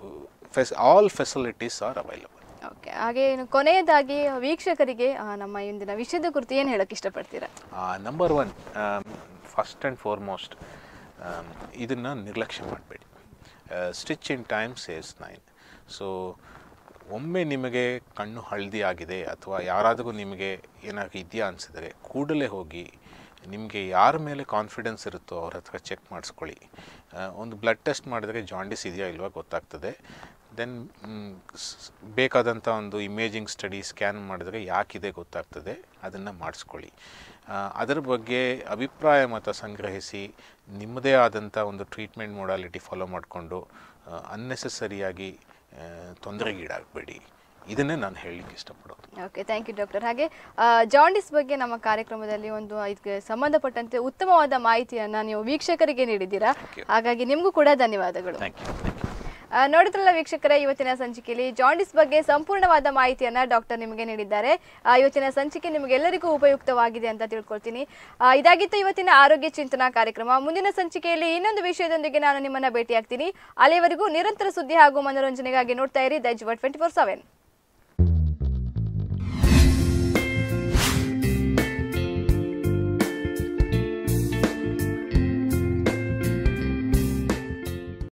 ಫೆಸ್ all facilities are available okay ಹಾಗೆ ಇನ್ನು ಕೊನೆಯದಾಗಿ ವೀಕ್ಷಕರಿಗೆ ಆ, ನಮ್ಮ ಇಂದಿನ ವಿಷಯದ ಕುರಿತು ಏನು ಹೇಳಕ್ಕೆ ಇಷ್ಟಪಡ್ತೀರಾ number one first and foremost ಇದನ್ನು ನಿರ್ಲಕ್ಷ್ಯ ಮಾಡಬೇಡಿ stitch in time saves nine so ಒಮ್ಮೆ ನಿಮಗೆ ಕಣ್ಣು ಹಳದಿ ಆಗಿದೆ ಅಥವಾ ಯಾರಾದರೂ ನಿಮಗೆ ಏನಾದ್ರು ಇದೆಯಾ ಅನಿಸಿದರೆ ಕೂಡಲೇ ಹೋಗಿ ನಿಮಗೆ ಯಾರ ಮೇಲೆ ಕಾನ್ಫಿಡೆನ್ಸ್ ಇರುತ್ತೋ ಅವ್ರ ಹತ್ರ ಚೆಕ್ ಮಾಡಿಸ್ಕೊಳ್ಳಿ ಆ, ಒಂದು ಬ್ಲಡ್ ಟೆಸ್ಟ್ ಮಾಡಿದ್ರೆ ಜಾಂಡಿಸ್ ಇದೆಯಾ ಇಲ್ವಾ ಗೊತ್ತಾಗ್ತದೆ ದೆನ್ ಬೇಕಾದಂಥ ಒಂದು ಇಮೇಜಿಂಗ್ ಸ್ಟಡಿ ಸ್ಕ್ಯಾನ್ ಮಾಡಿದ್ರೆ ಯಾಕಿದೆ ಗೊತ್ತಾಗ್ತದೆ ಅದನ್ನು ಮಾಡಿಸ್ಕೊಳ್ಳಿ ಆ, ಅದರ ಬಗ್ಗೆ ಅಭಿಪ್ರಾಯ ಮತ ಸಂಗ್ರಹಿಸಿ ನಿಮ್ಮದೇ ಆದಂಥ ಒಂದು ಟ್ರೀಟ್ಮೆಂಟ್ ಮೊಡಾಲಿಟಿ ಫಾಲೋ ಮಾಡಿಕೊಂಡು ಅನ್ನೆಸೆಸರಿಯಾಗಿ ತೊಂದರೆಗೀಡಾಗಬೇಡಿ ಇದನ್ನೇ ನಾನು ಹೇಳಲಿಕ್ಕೆ ಇಷ್ಟಪಡೋದು ಓಕೆ ಥ್ಯಾಂಕ್ ಯು ಡಾಕ್ಟರ್ ಹಾಗೆ ಆ, ಜಾಂಡಿಸ್ ಬಗ್ಗೆ ನಮ್ಮ ಕಾರ್ಯಕ್ರಮದಲ್ಲಿ ಒಂದು ಇದಕ್ಕೆ ಸಂಬಂಧಪಟ್ಟಂತೆ ಉತ್ತಮವಾದ ಮಾಹಿತಿಯನ್ನು ನೀವು ವೀಕ್ಷಕರಿಗೆ ನೀಡಿದ್ದೀರಾ ಹಾಗಾಗಿ ನಿಮಗೂ ಕೂಡ ಧನ್ಯವಾದಗಳು ಥ್ಯಾಂಕ್ ಯು ಆ, ನೋಡಿದ್ರಲ್ಲ ವೀಕ್ಷಕರ ಇವತ್ತಿನ ಸಂಚಿಕೆಯಲ್ಲಿ ಜಾಂಡಿಸ್ ಬಗ್ಗೆ ಸಂಪೂರ್ಣವಾದ ಮಾಹಿತಿಯನ್ನ ಡಾಕ್ಟರ್ ನಿಮಗೆ ನೀಡಿದ್ದಾರೆ ಆ, ಇವತ್ತಿನ ಸಂಚಿಕೆ ನಿಮಗೆಲ್ಲರಿಗೂ ಉಪಯುಕ್ತವಾಗಿದೆ ಅಂತ ತಿಳ್ಕೊಳ್ತೀನಿ ಆ, ಇದಾಗಿತ್ತು ಇವತ್ತಿನ ಆರೋಗ್ಯ ಚಿಂತನಾ ಕಾರ್ಯಕ್ರಮ ಮುಂದಿನ ಸಂಚಿಕೆಯಲ್ಲಿ ಇನ್ನೊಂದು ವಿಷಯದೊಂದಿಗೆ ನಾನು ನಿಮ್ಮನ್ನ ಭೇಟಿಯಾಗ್ತೀನಿ ಅಲ್ಲಿಯವರೆಗೂ ನಿರಂತರ ಸುದ್ದಿ ಹಾಗೂ ಮನೋರಂಜನೆಗಾಗಿ ನೋಡ್ತಾ ಇರಿ ದೈಜ್ ಟ್ವೆಂಟಿ ಫೋರ್ ಸೆವೆನ್